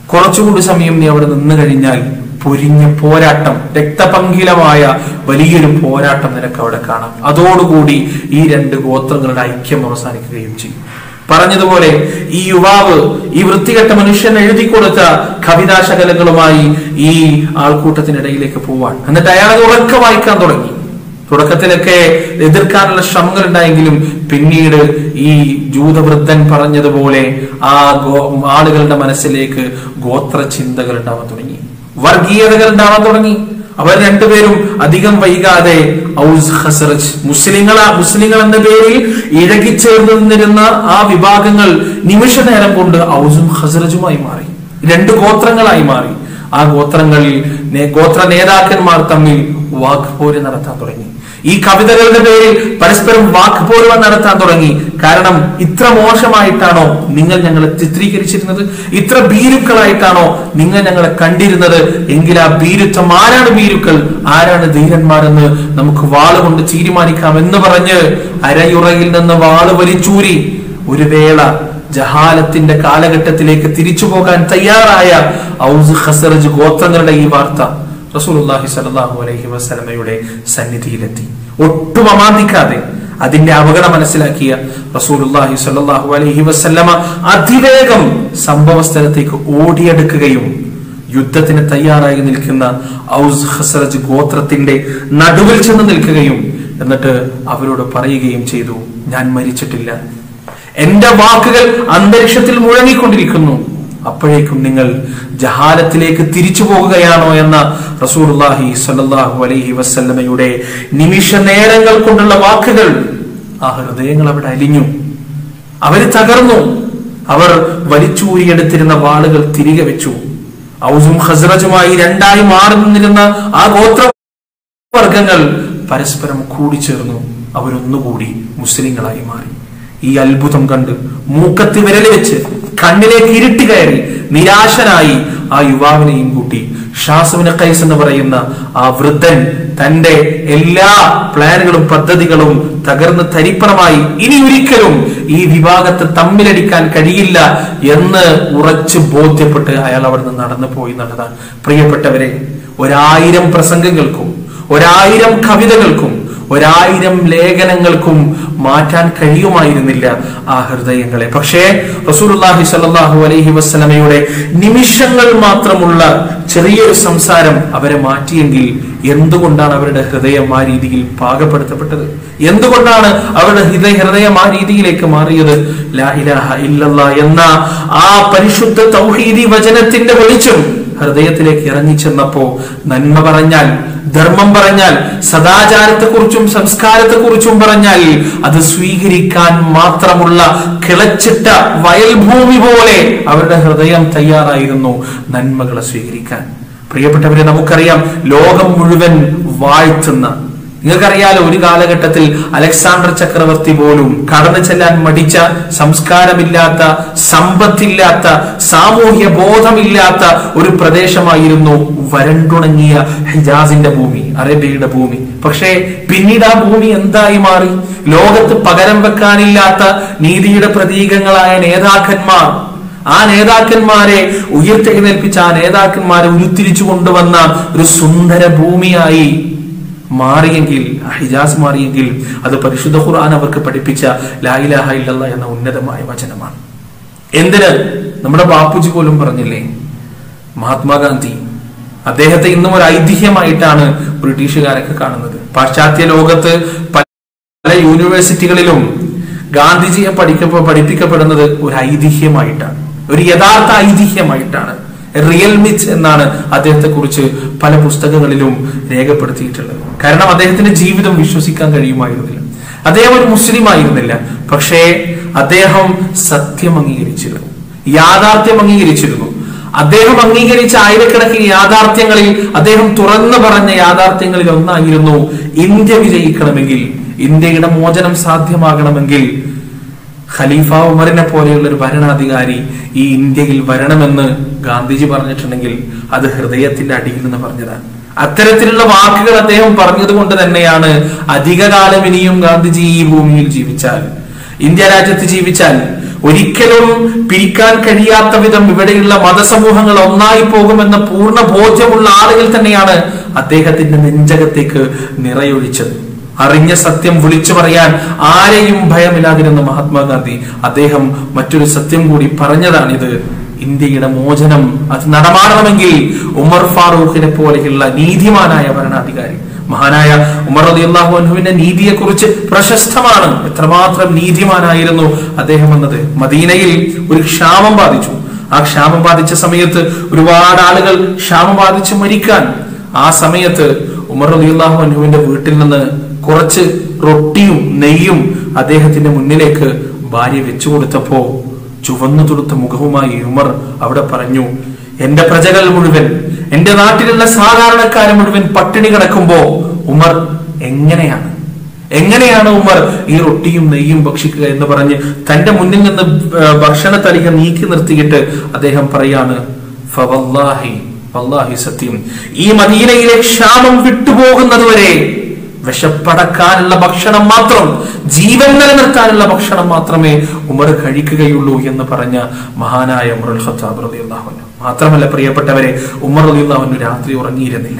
കുറച്ചുകൂടി സമയം നീ അവിടെ നിന്ന് കഴിഞ്ഞാൽ പൊരിഞ്ഞ പോരാട്ടം രക്തപങ്കിലമായ വലിയൊരു പോരാട്ടം നിനക്ക് അവിടെ കാണാം അതോടുകൂടി ഈ രണ്ട് ഗോത്രങ്ങളുടെ ഐക്യം അവസാനിക്കുകയും ചെയ്യും പറഞ്ഞതുപോലെ ഈ യുവാവ് ഈ വൃത്തികെട്ട മനുഷ്യൻ എഴുതി കൊടുത്ത കവിതാശകലങ്ങളുമായി ഈ ആൾക്കൂട്ടത്തിനിടയിലേക്ക് പോവാൻ എന്നിട്ട് അയാൾ അത് ഉറക്കെ വായിക്കാൻ തുടങ്ങി തുടക്കത്തിലൊക്കെ എതിർക്കാനുള്ള ശ്രമങ്ങൾ ഉണ്ടായെങ്കിലും പിന്നീട് ഈ ജൂതവൃദ്ധൻ പറഞ്ഞതുപോലെ ആ ഗോ ആളുകളുടെ മനസ്സിലേക്ക് ഗോത്ര ചിന്തകൾ ഉണ്ടാവാൻ തുടങ്ങി വർഗീയതകൾ ഉണ്ടാവാൻ തുടങ്ങി അവർ രണ്ടുപേരും അധികം വൈകാതെ ഔസ് ഹസറജ് മുസ്ലിങ്ങൾ മുസ്ലിങ്ങൾ എന്ന പേരിൽ ഇഴകിച്ചേർന്ന് നിന്നിരുന്ന ആ വിഭാഗങ്ങൾ നിമിഷ നേരം കൊണ്ട് ഔസും ഹസറജുമായി മാറി രണ്ട് ഗോത്രങ്ങളായി മാറി ആ ഗോത്രങ്ങളിൽ നേ- ഗോത്ര നേതാക്കന്മാർ തമ്മിൽ വാക്പോര് നടത്താൻ തുടങ്ങി ഈ കവിതകളുടെ പേരിൽ പരസ്പരം വാക്പോര് നടത്താൻ തുടങ്ങി കാരണം ഇത്ര മോശമായിട്ടാണോ നിങ്ങൾ ഞങ്ങളെ ചിത്രീകരിച്ചിരുന്നത് ഇത്ര ഭീരുക്കളായിട്ടാണോ നിങ്ങൾ ഞങ്ങളെ കണ്ടിരുന്നത് എങ്കിൽ ആ ഭീരുത്വം ആരാണ് ഭീരുക്കൾ ആരാണ് ധീരന്മാരെന്ന് നമുക്ക് വാളുകൊണ്ട് തീരുമാനിക്കാം എന്ന് പറഞ്ഞ് അരയുറയിൽ നിന്ന് വാള് വലിച്ചൂരി ഒരു വേള ജഹാലത്തിന്റെ കാലഘട്ടത്തിലേക്ക് തിരിച്ചു പോകാൻ തയ്യാറായ ഔസ് ഖസറജ് ഗോത്രങ്ങളുടെ ഈ വാർത്ത റസൂലുള്ളാഹി സ്വല്ലല്ലാഹു അലൈഹി വസല്ലമയുടെ സന്നിധിയിലെത്തി ഒട്ടും അമാന്തിക്കാതെ അതിന്റെ അപകടം മനസ്സിലാക്കിയ റസൂലുള്ളാഹി സ്വല്ലല്ലാഹു അലൈഹി വസല്ലമ അതിവേഗം സംഭവ സ്ഥലത്തേക്ക് ഓടിയെടുക്കുകയും യുദ്ധത്തിന് തയ്യാറായി നിൽക്കുന്ന ഔസ് ഖസറജ് ഗോത്രത്തിന്റെ നടുവിൽ ചെന്ന് നിൽക്കുകയും എന്നിട്ട് അവരോട് പറയുകയും ചെയ്തു ഞാൻ മരിച്ചിട്ടില്ല എന്റെ വാക്കുകൾ അന്തരീക്ഷത്തിൽ മുഴങ്ങിക്കൊണ്ടിരിക്കുന്നു അപ്പോഴേക്കും നിങ്ങൾ ജഹാലത്തിലേക്ക് തിരിച്ചു പോകുകയാണോ എന്ന റസൂലുള്ളാഹി സ്വല്ലല്ലാഹു അലൈഹി വസല്ലമയുടെ നിമിഷ നേരങ്ങൾ കൊണ്ടുള്ള വാക്കുകൾ ആ ഹൃദയങ്ങൾ അവിടെ അലിഞ്ഞു അവര് തകർന്നു അവർ വലിച്ചൂരിയെടുത്തിരുന്ന വാളുകൾ തിരികെ വെച്ചു ഔസും ഹസ്രജുമായി രണ്ടായി മാറി നിന്നിരുന്ന ആ ഗോത്ര വർഗങ്ങൾ പരസ്പരം കൂടിച്ചേർന്നു അവരൊന്നുകൂടി മുസ്ലിങ്ങളായി മാറി ഈ അത്ഭുതം കണ്ട് മൂക്കത്തി വിരൽ വെച്ച് കണ്ണിലേക്ക് ഇരുട്ടി കയറി നിരാശനായി ആ യുവാവിനെയും കൂട്ടി ഷാസുവിന് കൈസ് എന്ന് പറയുന്ന ആ വൃദ്ധൻ തന്റെ എല്ലാ പ്ലാനുകളും പദ്ധതികളും തകർന്ന് തരിപ്പണമായി ഇനി ഒരിക്കലും ഈ വിഭാഗത്തെ തമ്മിലടിക്കാൻ കഴിയില്ല എന്ന് ഉറച്ചു ബോധ്യപ്പെട്ട് അയാൾ അവിടെ നിന്ന് നടന്നു പോയി എന്നതാണ് പ്രിയപ്പെട്ടവരെ ഒരായിരം പ്രസംഗങ്ങൾക്കും ഒരായിരം കവിതകൾക്കും ഒരായിരം ലേഖനങ്ങൾക്കും മാറ്റാൻ കഴിയുമായിരുന്നില്ല ആ ഹൃദയങ്ങളെ പക്ഷേ റസൂലുള്ളാഹി സ്വല്ലല്ലാഹു അലൈഹി വസല്ലമയുടെ നിമിഷങ്ങൾ മാത്രമുള്ള ചെറിയൊരു സംസാരം അവരെ മാറ്റിയെങ്കിൽ എന്തുകൊണ്ടാണ് അവരുടെ ഹൃദയം ആ രീതിയിൽ പാകപ്പെടുത്തപ്പെട്ടത് എന്തുകൊണ്ടാണ് അവരുടെ ഹൃദയ ഹൃദയം ആ രീതിയിലേക്ക് മാറിയത് ലാ ഇലാഹ ഇല്ലല്ലാ എന്ന ആ പരിശുദ്ധ തൗഹീദി വചനത്തിന്റെ വെളിച്ചം ഹൃദയത്തിലേക്ക് ഇറങ്ങിച്ചെന്നപ്പോ നന്മ പറഞ്ഞാൽ ധർമ്മം പറഞ്ഞാൽ സദാചാരത്തെക്കുറിച്ചും സംസ്കാരത്തെക്കുറിച്ചും പറഞ്ഞാൽ അത് സ്വീകരിക്കാൻ മാത്രമുള്ള കിളച്ചിട്ട വയൽഭൂമി പോലെ അവരുടെ ഹൃദയം തയ്യാറായിരുന്നു നന്മകളെ സ്വീകരിക്കാൻ പ്രിയപ്പെട്ടവരെ നമുക്കറിയാം ലോകം മുഴുവൻ വാഴ്ത്തുന്ന നിങ്ങൾക്കറിയാലോ ഒരു കാലഘട്ടത്തിൽ അലക്സാണ്ടർ ചക്രവർത്തി പോലും കടന്നു ചെല്ലാൻ മടിച്ച സംസ്കാരമില്ലാത്ത സമ്പത്തില്ലാത്ത സാമൂഹ്യ ബോധമില്ലാത്ത ഒരു പ്രദേശമായിരുന്നു വരണ്ടുണങ്ങിയ ഹിജാസിന്റെ ഭൂമി അറേബ്യയുടെ ഭൂമി പക്ഷേ പിന്നീട് ആ ഭൂമി എന്തായി മാറി ലോകത്ത് പകരം വെക്കാനില്ലാത്ത നീതിയുടെ പ്രതീകങ്ങളായ നേതാക്കന്മാർ ആ നേതാക്കന്മാരെ ഉയർത്തെഴുന്നേൽപ്പിച്ച ആ നേതാക്കന്മാരെ ഉരുത്തിരിച്ചു കൊണ്ടുവന്ന ഒരു സുന്ദര ഭൂമിയായി മാറിയെങ്കിൽ ആ ഹിജാസ് മാറിയെങ്കിൽ അത് പരിശുദ്ധ ഖുർആൻ അവർക്ക് പഠിപ്പിച്ച ലായിലാഹ ഇല്ലല്ല എന്ന ഉന്നതമായ വചനമാണ് എന്തിന് നമ്മുടെ ബാപ്പുജി പോലും പറഞ്ഞില്ലേ മഹാത്മാഗാന്ധി അദ്ദേഹത്തെ ഇന്നും ഒരു ഐതിഹ്യമായിട്ടാണ് ബ്രിട്ടീഷുകാരൊക്കെ കാണുന്നത് പാശ്ചാത്യ ലോകത്ത് പല യൂണിവേഴ്സിറ്റികളിലും ഗാന്ധിജിയെ പഠിക്ക പഠിപ്പിക്കപ്പെടുന്നത് ഒരു ഐതിഹ്യമായിട്ടാണ് ഒരു യഥാർത്ഥ ഐതിഹ്യമായിട്ടാണ് റിയൽ മിത്ത് എന്നാണ് അദ്ദേഹത്തെ കുറിച്ച് പല പുസ്തകങ്ങളിലും രേഖപ്പെടുത്തിയിട്ടുള്ളത് കാരണം അദ്ദേഹത്തിന്റെ ജീവിതം വിശ്വസിക്കാൻ കഴിയുമായിരുന്നില്ല അദ്ദേഹം ഒരു മുസ്ലിം ആയിരുന്നില്ല പക്ഷേ അദ്ദേഹം സത്യം അംഗീകരിച്ചിരുന്നു യാഥാർത്ഥ്യം അംഗീകരിച്ചിരുന്നു അദ്ദേഹം അംഗീകരിച്ച ആയിരക്കണക്കിന് യാഥാർത്ഥ്യങ്ങളിൽ അദ്ദേഹം തുറന്നു പറഞ്ഞ യാഥാർത്ഥ്യങ്ങളിൽ ഒന്നായിരുന്നു ഇന്ത്യ വിജയിക്കണമെങ്കിൽ ഇന്ത്യയുടെ മോചനം സാധ്യമാകണമെങ്കിൽ ഖലീഫ ഉമറിനെ പോലെയുള്ള ഒരു ഭരണാധികാരി ഈ ഇന്ത്യയിൽ വരണമെന്ന് ഗാന്ധിജി പറഞ്ഞിട്ടുണ്ടെങ്കിൽ അത് ഹൃദയത്തിന്റെ അടിയിൽ നിന്ന് പറഞ്ഞതാണ് അത്തരത്തിലുള്ള വാക്കുകൾ അദ്ദേഹം പറഞ്ഞത് കൊണ്ട് തന്നെയാണ് അധികകാലം ഇനിയും ഗാന്ധിജി ഈ ഭൂമിയിൽ ജീവിച്ചാൽ ഇന്ത്യ രാജ്യത്ത് ജീവിച്ചാൽ ഒരിക്കലും പിരിക്കാൻ കഴിയാത്ത വിധം ഇവിടെയുള്ള മതസമൂഹങ്ങൾ ഒന്നായി പോകുമെന്ന പൂർണ്ണ ബോധ്യമുള്ള ആളുകൾ തന്നെയാണ് അദ്ദേഹത്തിന്റെ നെഞ്ചകത്തേക്ക് നിറയൊഴിച്ചത് അറിഞ്ഞ സത്യം വിളിച്ചു പറയാൻ ആരെയും ഭയമില്ലാതിരുന്ന മഹാത്മാഗാന്ധി അദ്ദേഹം മറ്റൊരു സത്യം കൂടി പറഞ്ഞതാണിത് ഇന്ത്യയുടെ മോചനം അത് നടമാടണമെങ്കിൽ ഉമർ ഫാറൂഖിനെ പോലെയുള്ള നീതിമാനായ ഭരണാധികാരി മഹാനായ ഉമർ അലി അള്ളാഹുവിന്റെ നീതിയെ കുറിച്ച് പ്രശസ്തമാണ് എത്രമാത്രം നീതിമാനായിരുന്നു അദ്ദേഹം എന്നത് മദീനയിൽ ഒരു ക്ഷാമം ബാധിച്ചു ആ ക്ഷാമം ബാധിച്ച സമയത്ത് ഒരുപാട് ആളുകൾ ക്ഷാമം ബാധിച്ച് മരിക്കാൻ ആ സമയത്ത് ഉമർ അലി അള്ളാഹുവിന്റെ വീട്ടിൽ നിന്ന് കുറച്ച് റൊട്ടിയും നെയ്യും അദ്ദേഹത്തിന്റെ മുന്നിലേക്ക് ഭാര്യ വെച്ചു കൊടുത്തപ്പോ ചുവന്നു തുടുത്ത മുഖവുമായി ഉമർ അവിടെ പറഞ്ഞു എന്റെ പ്രജകൾ മുഴുവൻ എന്റെ നാട്ടിലുള്ള സാധാരണക്കാരെ മുഴുവൻ പട്ടിണി കിടക്കുമ്പോ ഉമർ എങ്ങനെയാണ് എങ്ങനെയാണ് ഉമർ ഈ റൊട്ടിയും നെയ്യും ഭക്ഷിക്കുക എന്ന് പറഞ്ഞ് തന്റെ മുന്നിൽ നിന്ന് ഭക്ഷണ തലിക നീക്കി നിർത്തിയിട്ട് അദ്ദേഹം പറയാണ് ഫവല്ലാഹി വല്ലാഹി സത്യം ഈ മദീനയിലെ ക്ഷാമം വിട്ടുപോകുന്നത് വരെ വിശപ്പടക്കാനുള്ള ഭക്ഷണം മാത്രം ജീവൻ നിലനിർത്താനുള്ള ഭക്ഷണം മാത്രമേ ഉമർ കഴിക്കുകയുള്ളൂ എന്ന് പറഞ്ഞ മഹാനായ ഉമർ ഖത്താബ് റളിയല്ലാഹു അൻഹു മാത്രമല്ല പ്രിയപ്പെട്ടവരെ ഉമർ റളിയല്ലാഹു അൻഹു രാത്രി ഉറങ്ങിയിരുന്നില്ല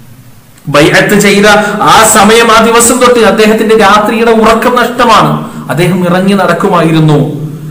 ബൈഅത്ത് ചെയ്ത ആ സമയം ആ ദിവസം തൊട്ട് അദ്ദേഹത്തിന്റെ രാത്രിയുടെ ഉറക്കം നഷ്ടമാണ് അദ്ദേഹം ഇറങ്ങി നടക്കുമായിരുന്നു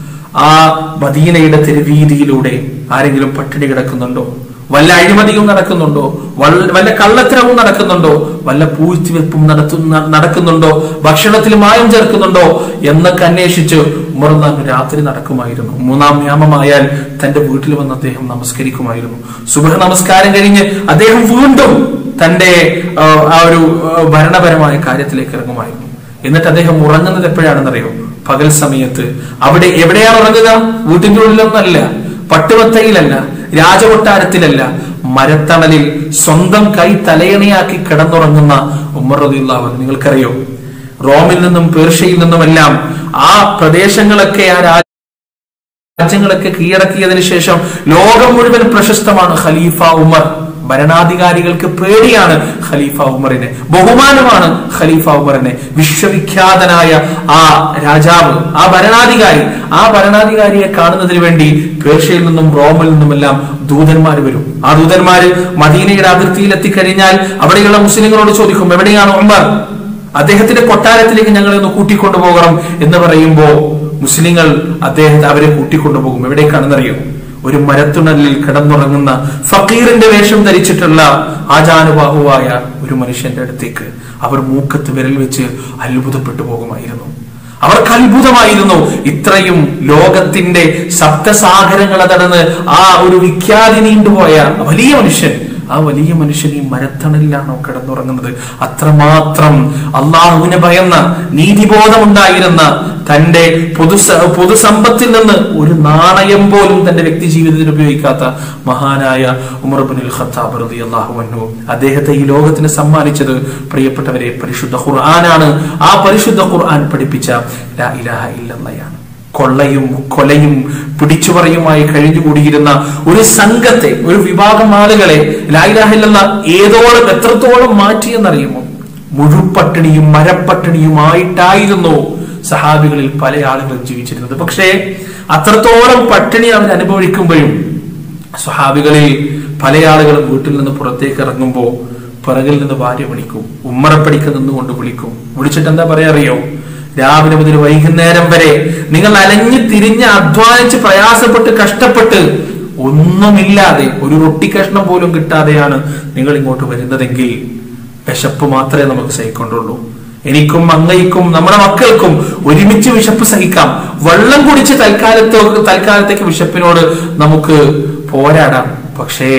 ആ മദീനയുടെ തെരുവീതിയിലൂടെ ആരെങ്കിലും പട്ടിണി കിടക്കുന്നുണ്ടോ വല്ല അഴിമതിയും നടക്കുന്നുണ്ടോ വല്ല- വല്ല കള്ളത്തരവും നടക്കുന്നുണ്ടോ വല്ല പൂഴ്ത്തിവെപ്പും നടത്തുന്ന നടക്കുന്നുണ്ടോ ഭക്ഷണത്തിൽ മായം ചേർക്കുന്നുണ്ടോ എന്നൊക്കെ അന്വേഷിച്ച് ഉമർന്നാൻ രാത്രി നടക്കുമായിരുന്നു മൂന്നാം യാമമായാൽ തന്റെ വീട്ടിൽ വന്ന് അദ്ദേഹം നമസ്കരിക്കുമായിരുന്നു സുബഹ നമസ്കാരം കഴിഞ്ഞ് അദ്ദേഹം വീണ്ടും തന്റെ ആ, ആ ഒരു ആ, ഭരണപരമായ കാര്യത്തിലേക്ക് ഇറങ്ങുമായിരുന്നു എന്നിട്ട് അദ്ദേഹം ഉറങ്ങുന്നത് എപ്പോഴാണെന്നറിയോ പകൽ സമയത്ത് അവിടെ എവിടെയാണ് ഉറങ്ങുക വീട്ടിന്റെ ഉള്ളിലൊന്നല്ല പട്ടുവത്തയിലല്ല രാജകൊട്ടാരത്തിലല്ല മരത്തണലിൽ സ്വന്തം കൈ തലയണയാക്കി കിടന്നുറങ്ങുന്ന ഉമർ റളിയല്ലാഹു അൻഹു നിങ്ങൾക്കറിയോ റോമിൽ നിന്നും പേർഷ്യയിൽ നിന്നുമെല്ലാം ആ പ്രദേശങ്ങളൊക്കെ ആ രാജ രാജ്യങ്ങളൊക്കെ കീഴടക്കിയതിനു ശേഷം ലോകം മുഴുവൻ പ്രശസ്തമാണ് ഖലീഫ ഉമർ ഭരണാധികാരികൾക്ക് പേടിയാണ് ഖലീഫ ഉമറിനെ ബഹുമാനമാണ് ഖലീഫ ഉമറിനെ വിശ്വവിഖ്യാതനായ ആ രാജാവ് ആ ഭരണാധികാരി ആ ഭരണാധികാരിയെ കാണുന്നതിന് വേണ്ടി പേർഷ്യയിൽ നിന്നും റോമിൽ നിന്നുമെല്ലാം ദൂതന്മാർ വരും ആ ദൂതന്മാര് മദീനയുടെ അതിർത്തിയിൽ എത്തിക്കഴിഞ്ഞാൽ അവിടെയുള്ള മുസ്ലിങ്ങളോട് ചോദിക്കും എവിടെയാണ് ഉമർ അദ്ദേഹത്തിന്റെ കൊട്ടാരത്തിലേക്ക് ഞങ്ങളെ ഒന്ന് കൂട്ടിക്കൊണ്ടുപോകണം എന്ന് പറയുമ്പോ മുസ്ലിങ്ങൾ അദ്ദേഹത്തെ അവരെ കൂട്ടിക്കൊണ്ടുപോകും എവിടേക്കാണെന്നറിയോ ഒരു മരത്തുണലിൽ കിടന്നുറങ്ങുന്ന ഫക്കീറിന്റെ വേഷം ധരിച്ചിട്ടുള്ള ആചാനുബാഹുവായ ഒരു മനുഷ്യന്റെ അടുത്തേക്ക് അവർ മൂക്കത്ത് വിരൽ വെച്ച് അത്ഭുതപ്പെട്ടു പോകുമായിരുന്നു അവർക്ക് അത്ഭുതമായിരുന്നു ഇത്രയും ലോകത്തിന്റെ സപ്തസാഗരങ്ങൾ തടന്ന് ആ ഒരു വിഖ്യാതി നീണ്ടുപോയ വലിയ മനുഷ്യൻ ആ വലിയ മനുഷ്യൻ ഈ മരത്തണലിലാണോ കിടന്നുറങ്ങുന്നത് അത്രമാത്രം അള്ളാഹുവിനെ ഭയന്ന നീതിബോധമുണ്ടായിരുന്ന തന്റെ പൊതു പൊതുസമ്പത്തിൽ നിന്ന് ഒരു നാണയം പോലും തന്റെ വ്യക്തി ജീവിതത്തിൽ ഉപയോഗിക്കാത്ത മഹാനായ ഉമർ ബിൻ ഖത്താബ് റളിയല്ലാഹു അൻഹു അദ്ദേഹത്തെ ഈ ലോകത്തിന് സമ്മാനിച്ചത് പ്രിയപ്പെട്ടവരെ പരിശുദ്ധ ഖുർആനാണ് ആ പരിശുദ്ധ ഖുർആൻ പഠിപ്പിച്ച ലാ ഇലാഹ ഇല്ലല്ലയാണ് കൊള്ളയും കൊലയും പിടിച്ചുപറിയുമായി കഴിഞ്ഞുകൂടിയിരുന്ന ഒരു സംഘത്തെ ഒരു വിഭാഗം ആളുകളെ ലായിലാഹില്ലെന്ന ഏതോളം എത്രത്തോളം മാറ്റിയെന്നറിയുമോ മുഴുപട്ടിണിയും മരപ്പട്ടിണിയുമായിട്ടായിരുന്നു സഹാബികളിൽ പല ആളുകളും ജീവിച്ചിരുന്നത് പക്ഷേ അത്രത്തോളം പട്ടിണി അവർ അനുഭവിക്കുമ്പോഴും സ്വഹാബികളിൽ പല ആളുകളും വീട്ടിൽ നിന്ന് പുറത്തേക്ക് ഇറങ്ങുമ്പോൾ പിറകിൽ നിന്ന് ഭാര്യ വിളിക്കും ഉമ്മറപ്പടിക്ക് നിന്നുകൊണ്ട് വിളിക്കും വിളിച്ചിട്ട് എന്താ പറയാ അറിയോ രാവിലെ മുതൽ വൈകുന്നേരം വരെ നിങ്ങൾ അലഞ്ഞു തിരിഞ്ഞ് അധ്വാനിച്ച് പ്രയാസപ്പെട്ട് കഷ്ടപ്പെട്ട് ഒന്നുമില്ലാതെ ഒരു റൊട്ടി കഷ്ണം പോലും കിട്ടാതെയാണ് നിങ്ങൾ ഇങ്ങോട്ട് വരുന്നതെങ്കിൽ വിശപ്പ് മാത്രമേ നമുക്ക് സഹിക്കൊണ്ടുള്ളൂ എനിക്കും അങ്ങയ്ക്കും നമ്മുടെ മക്കൾക്കും ഒരുമിച്ച് വിശപ്പ് സഹിക്കാം വെള്ളം കുടിച്ച് തൽക്കാലത്തോ തൽക്കാലത്തേക്ക് വിശപ്പിനോട് നമുക്ക് പോരാടാം പക്ഷേ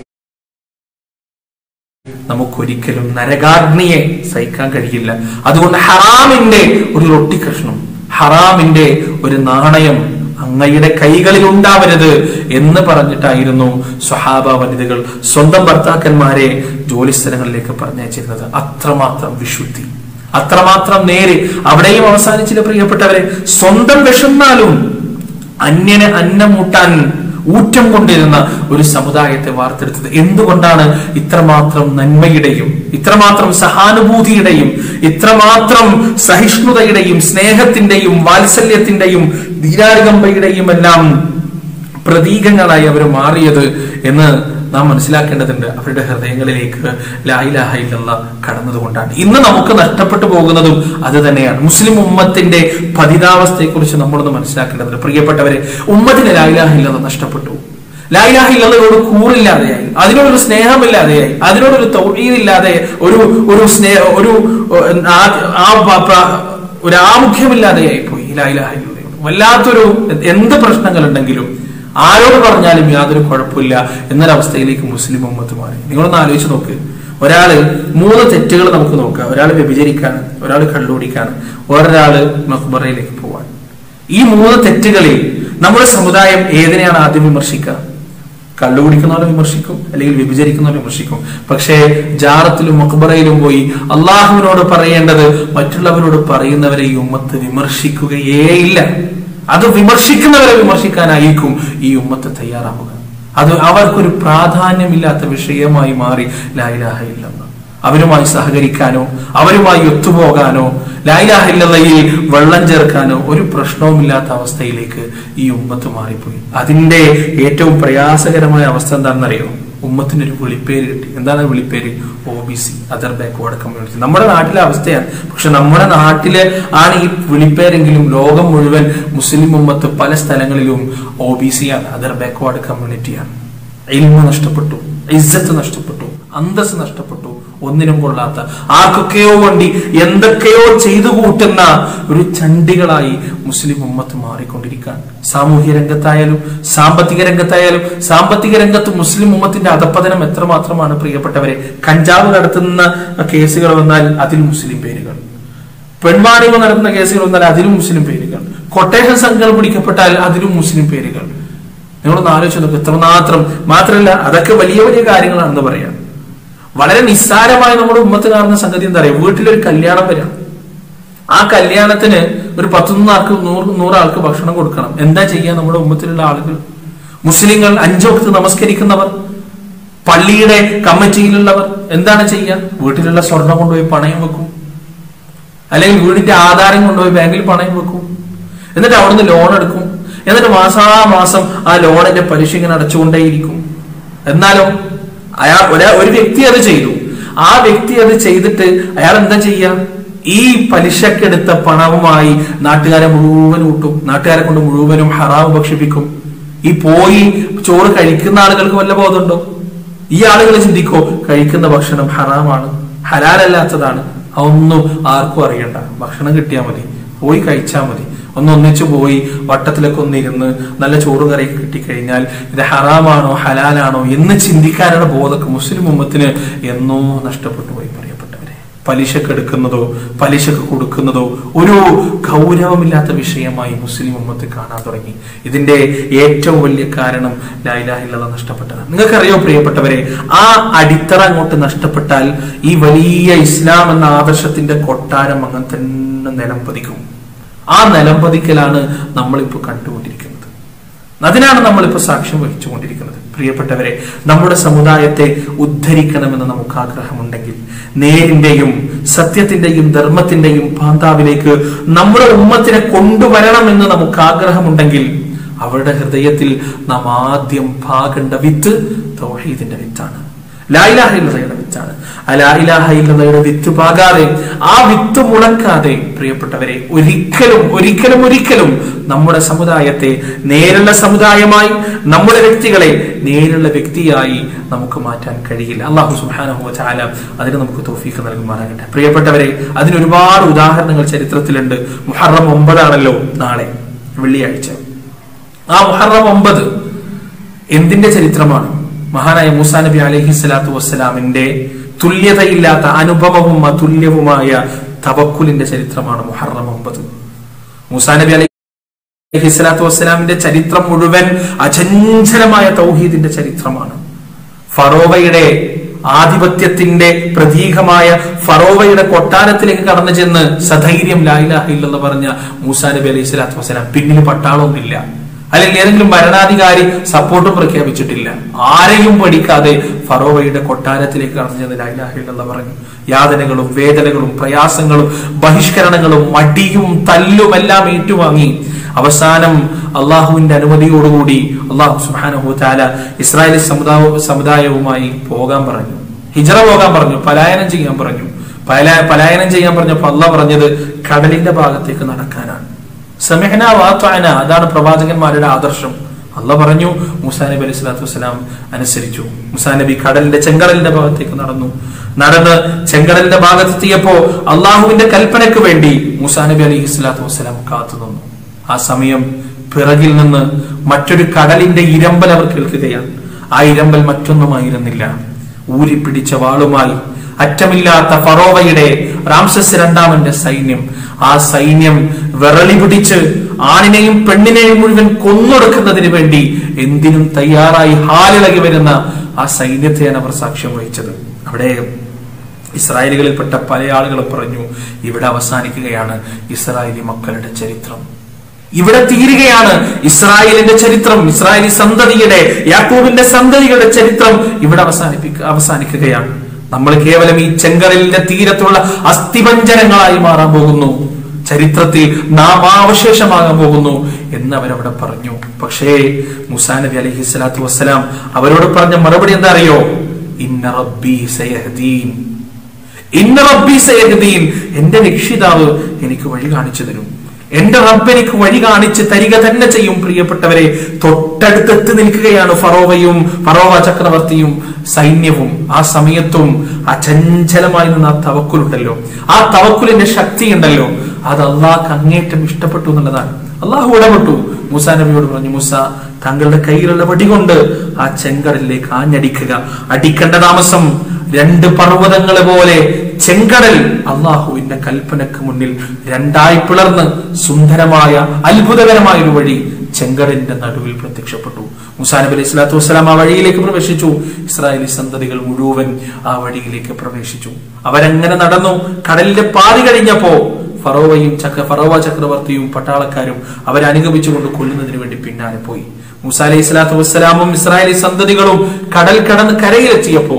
നമുക്കൊരിക്കലും നരകാഗ്നിയെ സഹിക്കാൻ കഴിയില്ല അതുകൊണ്ട് ഹറാമിന്റെ ഒരു റൊട്ടി കഷ്ണം ഹറാമിന്റെ ഒരു നാണയം അങ്ങയുടെ കൈകളിൽ ഉണ്ടാവരുത് എന്ന് പറഞ്ഞിട്ടായിരുന്നു സ്വഹാബ വനിതകൾ സ്വന്തം ഭർത്താക്കന്മാരെ ജോലിസ്ഥലങ്ങളിലേക്ക് പറഞ്ഞയച്ചിരുന്നത് അത്രമാത്രം വിശുദ്ധി അത്രമാത്രം നേര് അവിടെയും അവസാനിച്ചില്ല പ്രിയപ്പെട്ടവരെ സ്വന്തം വിഷന്നാലും അന്യനെ അന്നം മുട്ടാൻ ഊറ്റം കൊണ്ടിരുന്ന ഒരു സമുദായത്തെ വാർത്തെടുത്തത് എന്തുകൊണ്ടാണ് ഇത്രമാത്രം നന്മയുടെയും ഇത്രമാത്രം സഹാനുഭൂതിയുടെയും ഇത്രമാത്രം സഹിഷ്ണുതയുടെയും സ്നേഹത്തിന്റെയും വാത്സല്യത്തിന്റെയും ധീരാനുകമ്പയുടെയും എല്ലാം പ്രതീകങ്ങളായി അവർ മാറിയത് എന്ന് നാം മനസ്സിലാക്കേണ്ടതുണ്ട് അവരുടെ ഹൃദയങ്ങളിലേക്ക് ലായിലാഹ ഇല്ലെന്ന കടന്നതുകൊണ്ടാണ് ഇന്ന് നമുക്ക് നഷ്ടപ്പെട്ടു പോകുന്നതും അത് തന്നെയാണ് മുസ്ലിം ഉമ്മത്തിന്റെ പതിതാവസ്ഥയെക്കുറിച്ച് നമ്മളൊന്ന് മനസ്സിലാക്കേണ്ടതുണ്ട് പ്രിയപ്പെട്ടവരെ ഉമ്മത്തിന് ലായിലാഹ ഇല്ലെന്ന് നഷ്ടപ്പെട്ടു ലായിലാഹ ഇല്ലതയോട് കൂറില്ലാതെയായി അതിനോടൊരു സ്നേഹമില്ലാതെയായി അതിനോടൊരു തൊഴിലില്ലാതെ ഒരു ഒരു സ്നേഹ ഒരു ഏഹ്, ആ- ആ പ- പ- ഒരു ആമുഖ്യമില്ലാതെയായി പോയി ലായിലാഹ ഇല്ലതയോട് വല്ലാത്തൊരു എന്ത് പ്രശ്നങ്ങൾ ഉണ്ടെങ്കിലും ആരോട് പറഞ്ഞാലും യാതൊരു കുഴപ്പമില്ല എന്നൊരവസ്ഥയിലേക്ക് മുസ്ലിം ഉമ്മത്ത് മാറി നിങ്ങളൊന്ന് ആലോചിച്ച് നോക്ക് ഒരാള് മൂന്ന് തെറ്റുകൾ നമുക്ക് നോക്കാം ഒരാൾ വ്യഭിചരിക്കാണ് ഒരാൾ കള്ളുപിടിക്കാണ് ഒരാള് മക്ബറയിലേക്ക് പോവാൻ ഈ മൂന്ന് തെറ്റുകളിൽ നമ്മുടെ സമുദായം ഏതിനെയാണ് ആദ്യം വിമർശിക്കുക കള്ളുകുടിക്കുന്നവരെ വിമർശിക്കും അല്ലെങ്കിൽ വ്യഭിചരിക്കുന്നവരെ വിമർശിക്കും പക്ഷേ ജാറത്തിലും മക്ബറയിലും പോയി അള്ളാഹുവിനോട് പറയേണ്ടത് മറ്റുള്ളവരോട് പറയുന്നവരെ ഈ ഉമ്മത്ത് വിമർശിക്കുകയേ ഇല്ല അത് വിമർശിക്കുന്നവരെ വിമർശിക്കാനായിരിക്കും ഈ ഉമ്മത്ത് തയ്യാറാവുക അത് അവർക്കൊരു പ്രാധാന്യമില്ലാത്ത വിഷയമായി മാറി ലായിലാഹ ഇല്ലെന്ന് അവരുമായി സഹകരിക്കാനോ അവരുമായി ഒത്തുപോകാനോ ലായിലാഹില്ലയിൽ വെള്ളം ചേർക്കാനോ ഒരു പ്രശ്നവുമില്ലാത്ത അവസ്ഥയിലേക്ക് ഈ ഉമ്മത്ത് മാറിപ്പോയി അതിന്റെ ഏറ്റവും പ്രയാസകരമായ അവസ്ഥ എന്താണെന്നറിയോ ഉമ്മത്തിന് ഒരു വിളിപ്പേര് കിട്ടി എന്താണ് ആ വിളിപ്പേര് O B C other backward community നമ്മുടെ നാട്ടിലെ അവസ്ഥയാണ് പക്ഷെ നമ്മുടെ നാട്ടില് ആണ് ഈ വിളിപ്പേരെങ്കിലും ലോകം മുഴുവൻ മുസ്ലിം ഉമ്മത്ത് പല സ്ഥലങ്ങളിലും ഒ ബി സി ആണ് അതർ ബാക്ക്വേർഡ് കമ്മ്യൂണിറ്റിയാണ് ഇൽമ നഷ്ടപ്പെട്ടു ഇസ്സത്ത് നഷ്ടപ്പെട്ടു അന്തസ് നഷ്ടപ്പെട്ടു ഒന്നിനും കൊള്ളാത്ത ആർക്കൊക്കെയോ വേണ്ടി എന്തൊക്കെയോ ചെയ്തു കൂട്ടുന്ന ഒരു ചണ്ടികളായി മുസ്ലിം ഉമ്മത്ത് മാറിക്കൊണ്ടിരിക്കുകയാണ് സാമൂഹ്യ രംഗത്തായാലും സാമ്പത്തിക രംഗത്തായാലും സാമ്പത്തിക രംഗത്ത് മുസ്ലിം ഉമ്മത്തിന്റെ അധപ്പതനം എത്രമാത്രമാണ് പ്രിയപ്പെട്ടവരെ കഞ്ചാവ് നടത്തുന്ന കേസുകൾ വന്നാൽ അതിൽ മുസ്ലിം പേരുകൾ പെൺവാണിഭം നടത്തുന്ന കേസുകൾ വന്നാൽ അതിലും മുസ്ലിം പേരുകൾ കൊട്ടേഷൻ സംഘങ്ങൾ പിടിക്കപ്പെട്ടാൽ അതിലും മുസ്ലിം പേരുകൾ നിങ്ങളൊന്ന് ആലോചിച്ച് നോക്ക് എത്രമാത്രം മാത്രമല്ല അതൊക്കെ വലിയ വലിയ കാര്യങ്ങളാണെന്ന് പറയാം വളരെ നിസ്സാരമായി നമ്മുടെ ഉമ്മത്ത് കാണുന്ന സംഗതി എന്താ പറയുക വീട്ടിലൊരു കല്യാണം വരാം ആ കല്യാണത്തിന് ഒരു പത്തുനൂറ് ആൾക്ക് നൂറ് നൂറ് ആൾക്ക് ഭക്ഷണം കൊടുക്കണം എന്താ ചെയ്യുക നമ്മുടെ ഉമ്മത്തിലുള്ള ആളുകൾ മുസ്ലിങ്ങൾ അഞ്ചൊക്കെ നമസ്കരിക്കുന്നവർ പള്ളിയുടെ കമ്മിറ്റിയിലുള്ളവർ എന്താണ് ചെയ്യുക വീട്ടിലുള്ള സ്വർണം കൊണ്ടുപോയി പണയം വെക്കും അല്ലെങ്കിൽ വീടിന്റെ ആധാരം കൊണ്ടുപോയി ബാങ്കിൽ പണയം വെക്കും എന്നിട്ട് അവിടുന്ന് ലോൺ എടുക്കും എന്നിട്ട് മാസാമാസം ആ ലോണിന്റെ പലിശ ഇങ്ങനെ അടച്ചുകൊണ്ടേയിരിക്കും എന്നാലോ അയാൾ ഒരാ- ഒരു വ്യക്തി അത് ചെയ്തു ആ വ്യക്തി അത് ചെയ്തിട്ട് അയാൾ എന്താ ചെയ്യാ ഈ പലിശക്കെടുത്ത പണവുമായി നാട്ടുകാരെ മുഴുവൻ കൂട്ടും നാട്ടുകാരെ കൊണ്ട് മുഴുവനും ഹറാവ് ഭക്ഷിപ്പിക്കും ഈ പോയി ചോറ് കഴിക്കുന്ന ആളുകൾക്ക് വല്ല ബോധമുണ്ടോ ഈ ആളുകൾ ചിന്തിക്കോ കഴിക്കുന്ന ഭക്ഷണം ഹറാമാണ് ഹലാലല്ലാത്തതാണ് അതൊന്നും ആർക്കും അറിയണ്ട ഭക്ഷണം കിട്ടിയാൽ മതി പോയി കഴിച്ചാൽ മതി ഒന്ന് ഒന്നിച്ചു പോയി വട്ടത്തിലൊക്കെ ഒന്നിരുന്ന് നല്ല ചോറ് കറി കിട്ടിക്കഴിഞ്ഞാൽ ഇത് ഹറാമാണോ ഹലാലാണോ എന്ന് ചിന്തിക്കാനുള്ള ബോധമൊക്കെ മുസ്ലിം ഉമ്മത്തിന് എന്നോ നഷ്ടപ്പെട്ടു പോയി പറയപ്പെട്ടവരെ പലിശക്ക് എടുക്കുന്നതോ പലിശക്ക് കൊടുക്കുന്നതോ ഒരു ഗൗരവമില്ലാത്ത വിഷയമായി മുസ്ലിം ഉമ്മത്ത് കാണാൻ തുടങ്ങി ഇതിന്റെ ഏറ്റവും വലിയ കാരണം ലായിലാഹില്ല നഷ്ടപ്പെട്ടതാണ് നിങ്ങൾക്കറിയോ പ്രിയപ്പെട്ടവരെ ആ അടിത്തറ അങ്ങോട്ട് നഷ്ടപ്പെട്ടാൽ ഈ വലിയ ഇസ്ലാം എന്ന ആദർശത്തിന്റെ കൊട്ടാരം അങ്ങനെ തന്നെ നിലം പതിക്കും ആ നിലം പതിക്കലാണ് നമ്മളിപ്പോൾ കണ്ടുകൊണ്ടിരിക്കുന്നത് അതിനാണ് നമ്മളിപ്പോൾ സാക്ഷ്യം വഹിച്ചുകൊണ്ടിരിക്കുന്നത് പ്രിയപ്പെട്ടവരെ നമ്മുടെ സമുദായത്തെ ഉദ്ധരിക്കണമെന്ന് നമുക്ക് ആഗ്രഹമുണ്ടെങ്കിൽ നേരിന്റെയും സത്യത്തിന്റെയും ധർമ്മത്തിന്റെയും പാന്താവിലേക്ക് നമ്മുടെ ഉമ്മത്തിനെ കൊണ്ടുവരണമെന്ന് നമുക്ക് ആഗ്രഹമുണ്ടെങ്കിൽ അവരുടെ ഹൃദയത്തിൽ നാം ആദ്യം പാകേണ്ട വിത്ത് തൗഹീദിന്റെ വിത്താണ് ലായിലാഹില്ലതയുടെ വിത്താണ് ആ ലായിലാഹില്ലതയുടെ വിത്ത് പാകാതെ ആ വിത്ത് മുളക്കാതെ പ്രിയപ്പെട്ടവരെ ഒരിക്കലും ഒരിക്കലും ഒരിക്കലും നമ്മുടെ സമുദായത്തെ നേരുള്ള സമുദായമായി നമ്മുടെ വ്യക്തികളെ നേരുള്ള വ്യക്തിയായി നമുക്ക് മാറ്റാൻ കഴിയില്ല അള്ളാഹു സുബാനഹു ചാല അതിന് നമുക്ക് തോഫീക്ക് നൽകുമാറാകട്ടെ പ്രിയപ്പെട്ടവരെ അതിന് ഒരുപാട് ഉദാഹരണങ്ങൾ ചരിത്രത്തിലുണ്ട് മുഹറം ഒമ്പതാണല്ലോ നാളെ വെള്ളിയാഴ്ച ആ മുഹറം ഒമ്പത് എന്തിന്റെ ചരിത്രമാണ് മഹാനായ മൂസാ നബി അലഹി സ്വലാത്തു വസ്സലാമിന്റെ തുല്യതയില്ലാത്ത അനുപമവും അതുല്യവുമായ തവക്കുലിന്റെ ചരിത്രമാണ് മുഹറം ഒമ്പത് മൂസാ നബി അലൈഹി സ്വലാത്തു വസ്സലാമിന്റെ ചരിത്രം മുഴുവൻ അചഞ്ചലമായ തൗഹീദിന്റെ ചരിത്രമാണ് ഫറോവയുടെ ആധിപത്യത്തിന്റെ പ്രതീകമായ ഫറോവയുടെ കൊട്ടാരത്തിലേക്ക് കടന്നു ചെന്ന് സധൈര്യം ലായിലാഹ ഇല്ലെന്ന് പറഞ്ഞ മൂസാ നബി അലൈഹി സ്വലാത്തു വസ്സലാം പിന്നിൽ പട്ടാളമൊന്നുമില്ല അല്ലെങ്കിൽ ഏതെങ്കിലും ഭരണാധികാരി സപ്പോർട്ടും പ്രഖ്യാപിച്ചിട്ടില്ല ആരെയും പഠിക്കാതെ ഫറോവയുടെ കൊട്ടാരത്തിലേക്ക് കടന്നു ചെന്ന് ലൈലാഹില്ലെന്ന് പറഞ്ഞു യാതനകളും വേദനകളും പ്രയാസങ്ങളും ബഹിഷ്കരണങ്ങളും മടിയും തല്ലും എല്ലാം ഏറ്റുവാങ്ങി അവസാനം അള്ളാഹുവിന്റെ അനുമതിയോടുകൂടി അള്ളാഹു സുബാനഹു താല ഇസ്രായേലി സമുദായ സമുദായവുമായി പോകാൻ പറഞ്ഞു ഹിജറ പോകാൻ പറഞ്ഞു പലായനം ചെയ്യാൻ പറഞ്ഞു പല- പലായനം ചെയ്യാൻ പറഞ്ഞപ്പോൾ അള്ളാഹ് പറഞ്ഞത് കടലിന്റെ ഭാഗത്തേക്ക് നടക്കാനാണ് സമഹന വാത്വാന അതാണ് പ്രവാചകന്മാരുടെ ആദർശം അല്ല പറഞ്ഞു മുസാ നബി അലൈഹി സ്വലാത്തു വസ്സലാം അനുസരിച്ചു മുസാ നബി കടലിന്റെ ചെങ്കടലിന്റെ ഭാഗത്തേക്ക് നടന്നു നടന്ന് ചെങ്കടലിന്റെ ഭാഗത്തെത്തിയപ്പോ അള്ളാഹുവിന്റെ കൽപ്പനയ്ക്ക് വേണ്ടി മുസാ നബി അലൈഹി സ്വലാത്തു വസ്സലാം കാത്തു നിന്നു ആ സമയം പിറകിൽ നിന്ന് മറ്റൊരു കടലിന്റെ ഇരമ്പൽ അവർ കേൾക്കുകയാണ് ആ ഇരമ്പൽ മറ്റൊന്നുമായിരുന്നില്ല ഊരിപ്പിടിച്ച വാളുമായി അറ്റമില്ലാത്ത ഫറോവയുടെ റാംസസ് രണ്ടാമന്റെ സൈന്യം ആ സൈന്യം വിറളി പിടിച്ച് ആണിനെയും പെണ്ണിനെയും മുഴുവൻ കൊന്നൊടുക്കുന്നതിന് വേണ്ടി എന്തിനും തയ്യാറായി ഹാലിളകി വരുന്ന ആ സൈന്യത്തെയാണ് അവർ സാക്ഷ്യം വഹിച്ചത് അവിടെ ഇസ്രായേലികളിൽപ്പെട്ട പല ആളുകളും പറഞ്ഞു ഇവിടെ അവസാനിക്കുകയാണ് ഇസ്രായേലി മക്കളുടെ ചരിത്രം ഇവിടെ തീരുകയാണ് ഇസ്രായേലിന്റെ ചരിത്രം ഇസ്രായേലി സന്തതിയുടെ യാക്കൂബിന്റെ സന്തതികളുടെ ചരിത്രം ഇവിടെ അവസാനിപ്പിക്ക അവസാനിക്കുകയാണ് നമ്മൾ കേവലം ഈ ചെങ്കടലിന്റെ തീരത്തുള്ള അസ്ഥിപഞ്ജനങ്ങളായി മാറാൻ പോകുന്നു ചരിത്രത്തിൽ നാം അവശേഷമാകാൻ പോകുന്നു എന്ന് അവരവിടെ പറഞ്ഞു പക്ഷേ മുസാ നബി അലൈഹി സ്വലാത്തു വസ്സലാം അവരോട് പറഞ്ഞ മറുപടി എന്താ അറിയോ ഇന്ന റബ്ബി സയഹദീൻ ഇന്ന റബ്ബി സയഹദീൻ എന്റെ രക്ഷിതാവ് എനിക്ക് വഴി കാണിച്ചു തരും എന്റെ റബ്ബ് എനിക്ക് വഴി കാണിച്ച് തരിക തന്നെ ചെയ്യും പ്രിയപ്പെട്ടവരെ തൊട്ടടുത്തെത്തി നിൽക്കുകയാണ് ഫറോവയും ഫറോവ ചക്രവർത്തിയും സൈന്യവും ആ സമയത്തും ആ ചഞ്ചലമായി നിന്ന ആ തവക്കുലുണ്ടല്ലോ ആ തവക്കുലിന്റെ ശക്തി ഉണ്ടല്ലോ അത് അള്ളാഹ് അങ്ങേറ്റം ഇഷ്ടപ്പെട്ടു എന്നുള്ളതാണ് അള്ളാഹു ഇടപെട്ടു മൂസാ നബിയോട് പറഞ്ഞു മൂസ താങ്കളുടെ കയ്യിലുള്ള വടി കൊണ്ട് ആ ചെങ്കടലിലേക്ക് ആഞ്ഞടിക്കുക അടിക്കേണ്ട താമസം രണ്ട് പർവ്വതങ്ങളെ പോലെ ചെങ്കടൽ അള്ളാഹുവിന്റെ കൽപ്പനക്ക് മുന്നിൽ രണ്ടായി പിളർന്ന് സുന്ദരമായ അത്ഭുതകരമായ ഒരു വഴി ചെങ്കടലിന്റെ നടുവിൽ പ്രത്യക്ഷപ്പെട്ടു മുസാ നബി അലൈഹി സ്വലാത്തു വസ്സലാം ആ വഴിയിലേക്ക് പ്രവേശിച്ചു ഇസ്രായേലി സന്തതികൾ മുഴുവൻ ആ വഴിയിലേക്ക് പ്രവേശിച്ചു അവരങ്ങനെ നടന്നു കടലിന്റെ പാതി കഴിഞ്ഞപ്പോ ഫറോവയും ചക്ര ഫറോവ ചക്രവർത്തിയും പട്ടാളക്കാരും അവരെ അനുഗമിച്ചുകൊണ്ട് കൊല്ലുന്നതിന് വേണ്ടി പിന്നാലെ പോയി മൂസ അലൈഹി സ്വലാത്തു വസ്സലാമും ഇസ്രായേലി സന്തതികളും കടൽ കടന്ന് കരയിലെത്തിയപ്പോ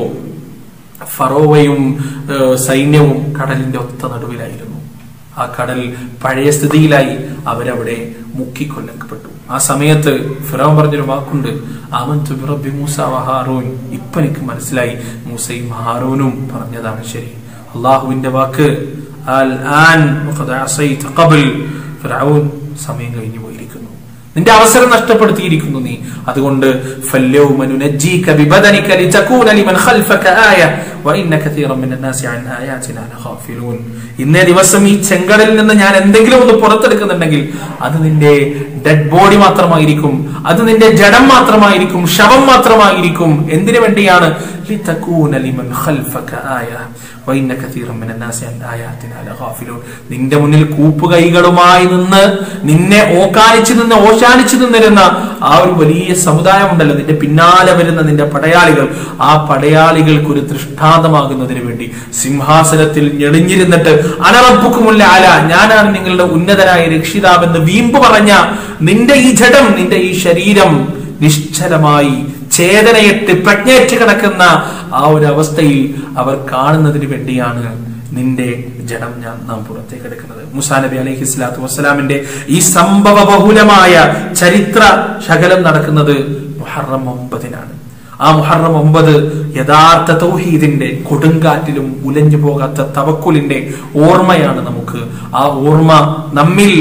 ഫറോവയും ഏഹ്, സൈന്യവും കടലിന്റെ ഒത്ത നടുവിലായിരുന്നു ആ കടൽ പഴയ സ്ഥിതിയിലായി അവരവിടെ മുക്കിക്കൊല്ലപ്പെട്ടു ആ സമയത്ത് ഫിറോൻ പറഞ്ഞൊരു വാക്കുണ്ട് ആമന്തു ബിറബ്ബി മൂസ വ ഹാറൂൻ ഇപ്പൊ എനിക്ക് മനസ്സിലായി മൂസയും ഹാറൂനും പറഞ്ഞതാണ് ശരി അള്ളാഹുവിന്റെ വാക്ക് അൽ ആൻ വഖദ് അസൈത ഖബൽ ഫിറഔൻ സമയം കഴിഞ്ഞു പോയിരിക്കുന്നു നിന്റെ അവസരം നഷ്ടപ്പെടുത്തിയിരിക്കുന്നു നീ അതുകൊണ്ട് فَالْيَوْمَ نُنَجِّيكَ بِبَدَنِكَ لِتَكُونَ لِمَنْ خَلْفَكَ آيَةً وَإِنَّ كَثِيرًا مِنَ النَّاسِ عَنْ آيَاتِنَا لَغَافِلُونَ ഇന്നേ ദിവസം ഈ ചെങ്കടലിൽ നിന്ന് ഞാൻ എന്തെങ്കിലും ഒന്ന് പുറത്തെടുക്കുന്നുണ്ടെങ്കിൽ അത് നിന്റെ ഡെഡ് ബോഡി മാത്രമായിരിക്കും അത് നിന്റെ ജഡം മാത്രമായിരിക്കും ശവം മാത്രമായിരിക്കും എന്തിനു വേണ്ടിയാണ് لِتَكُونَ لِمَنْ خَلْفَكَ آيَةً وَإِنَّ كَثِيرًا مِنَ النَّاسِ عَنْ آيَاتِنَا لَغَافِلُونَ നിന്റെ മുന്നിൽ കൂപ്പുകൈകളുമായി നിന്ന് നിന്നെ ഓക്കാനിച്ചു നിന്ന് ഓശാനിച്ചു നിന്നിരുന്ന ആ ഒരു വലിയ സമുദായം ഉണ്ടല്ലോ നിന്റെ പിന്നാലെ വരുന്ന നിന്റെ പടയാളികൾ ആ പടയാളികൾക്ക് ഒരു ദൃഷ്ടാന്തമാകുന്നതിന് വേണ്ടി സിംഹാസനത്തിൽ ഞെളിഞ്ഞിരുന്നിട്ട് അനറപ്പുക്കുമുള്ള ആല ഞാനാണ് നിങ്ങളുടെ ഉന്നതനായ രക്ഷിതാവെന്ന് വീമ്പ് പറഞ്ഞ നിന്റെ ഈ ജഡം നിന്റെ ഈ ശരീരം നിശ്ചലമായി ചേതനയിട്ട് പ്രജ്ഞയറ്റ് കിടക്കുന്ന ആ ഒരു അവസ്ഥയിൽ അവർ കാണുന്നതിന് വേണ്ടിയാണ് നിന്റെ ജഡം ഞാൻ നാം പുറത്തേക്ക് എടുക്കുന്നത് മുസാ നബി അലൈഹി സ്വലാത്തു വസ്സലാമിന്റെ ഈ സംഭവ ബഹുലമായ ചരിത്ര ശകലം നടക്കുന്നത് മുഹറം ഒമ്പതിനാണ് ആ മുഹറം ഒമ്പത് യഥാർത്ഥ തൗഹീദിന്റെ കൊടുങ്കാറ്റിലും ഉലഞ്ഞു പോകാത്ത തവക്കുലിന്റെ ഓർമ്മയാണ് നമുക്ക് ആ ഓർമ്മ നമ്മിൽ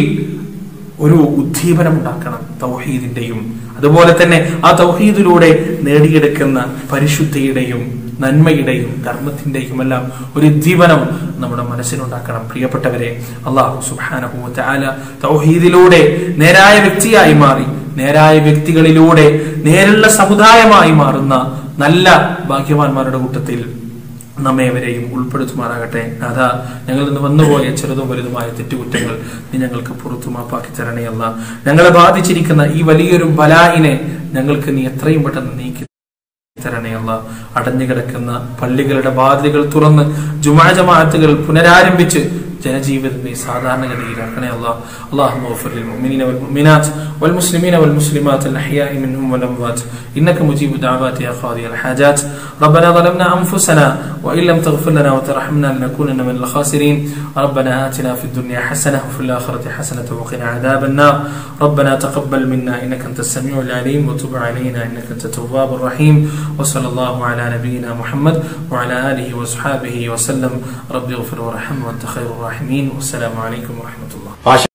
ഒരു ഉദ്ദീപനം ഉണ്ടാക്കണം തൗഹീദിന്റെയും അതുപോലെ തന്നെ ആ തൗഹീദിലൂടെ നേടിയെടുക്കുന്ന പരിശുദ്ധിയുടെയും നന്മയുടെയും ധർമ്മത്തിന്റെയും എല്ലാം ഒരു ഉദ്ദീപനം നമ്മുടെ മനസ്സിലുണ്ടാക്കണം പ്രിയപ്പെട്ടവരെ അള്ളാഹു സുബാനഹു താല തൗഹീദിലൂടെ നേരായ വ്യക്തിയായി മാറി നേരായ വ്യക്തികളിലൂടെ നേരുള്ള സമുദായമായി മാറുന്ന നല്ല ഭാഗ്യവാന്മാരുടെ കൂട്ടത്തിൽ നമ്മേവരെയും ഉൾപ്പെടുത്തുമാറാകട്ടെ അതാ ഞങ്ങളിൽ നിന്ന് വന്നുപോയ ചെറുതും വലുതുമായ തെറ്റുകുറ്റങ്ങൾ നീ ഞങ്ങൾക്ക് പുറത്തു മാപ്പാക്കി തരണേ അല്ല ഞങ്ങളെ ബാധിച്ചിരിക്കുന്ന ഈ വലിയൊരു ബലായിനെ ഞങ്ങൾക്ക് നീ എത്രയും പെട്ടെന്ന് നീക്കി തരണേ അല്ല അടഞ്ഞു കിടക്കുന്ന പള്ളികളുടെ വാതിലുകൾ തുറന്ന് ജുമാ ജമാഅത്തുകൾ പുനരാരംഭിച്ച് ജനജീവിതത്തെ സാധാരണഗതിയിലാക്കണേ അള്ളാഹ് اللهم اغفر للمؤمنين والمؤمنات والمسلمين والمسلمات الأحياء منهم والأموات إنك مجيب دعوات يا قاضي الحاجات ربنا ظلمنا أنفسنا وإن لم تغفر لنا وترحمنا لنكونن من الخاسرين ربنا آتنا في الدنيا حسنة وفي الآخرة حسنة وقنا عذاب النار ربنا تقبل منا إنك أنت السميع العليم وتب علينا إنك أنت التواب الرحيم وصلى الله على نبينا محمد وعلى آله وصحابه وسلم رب اغفر وارحم وأنت خير الراحمين والسلام عليكم ورحمة الله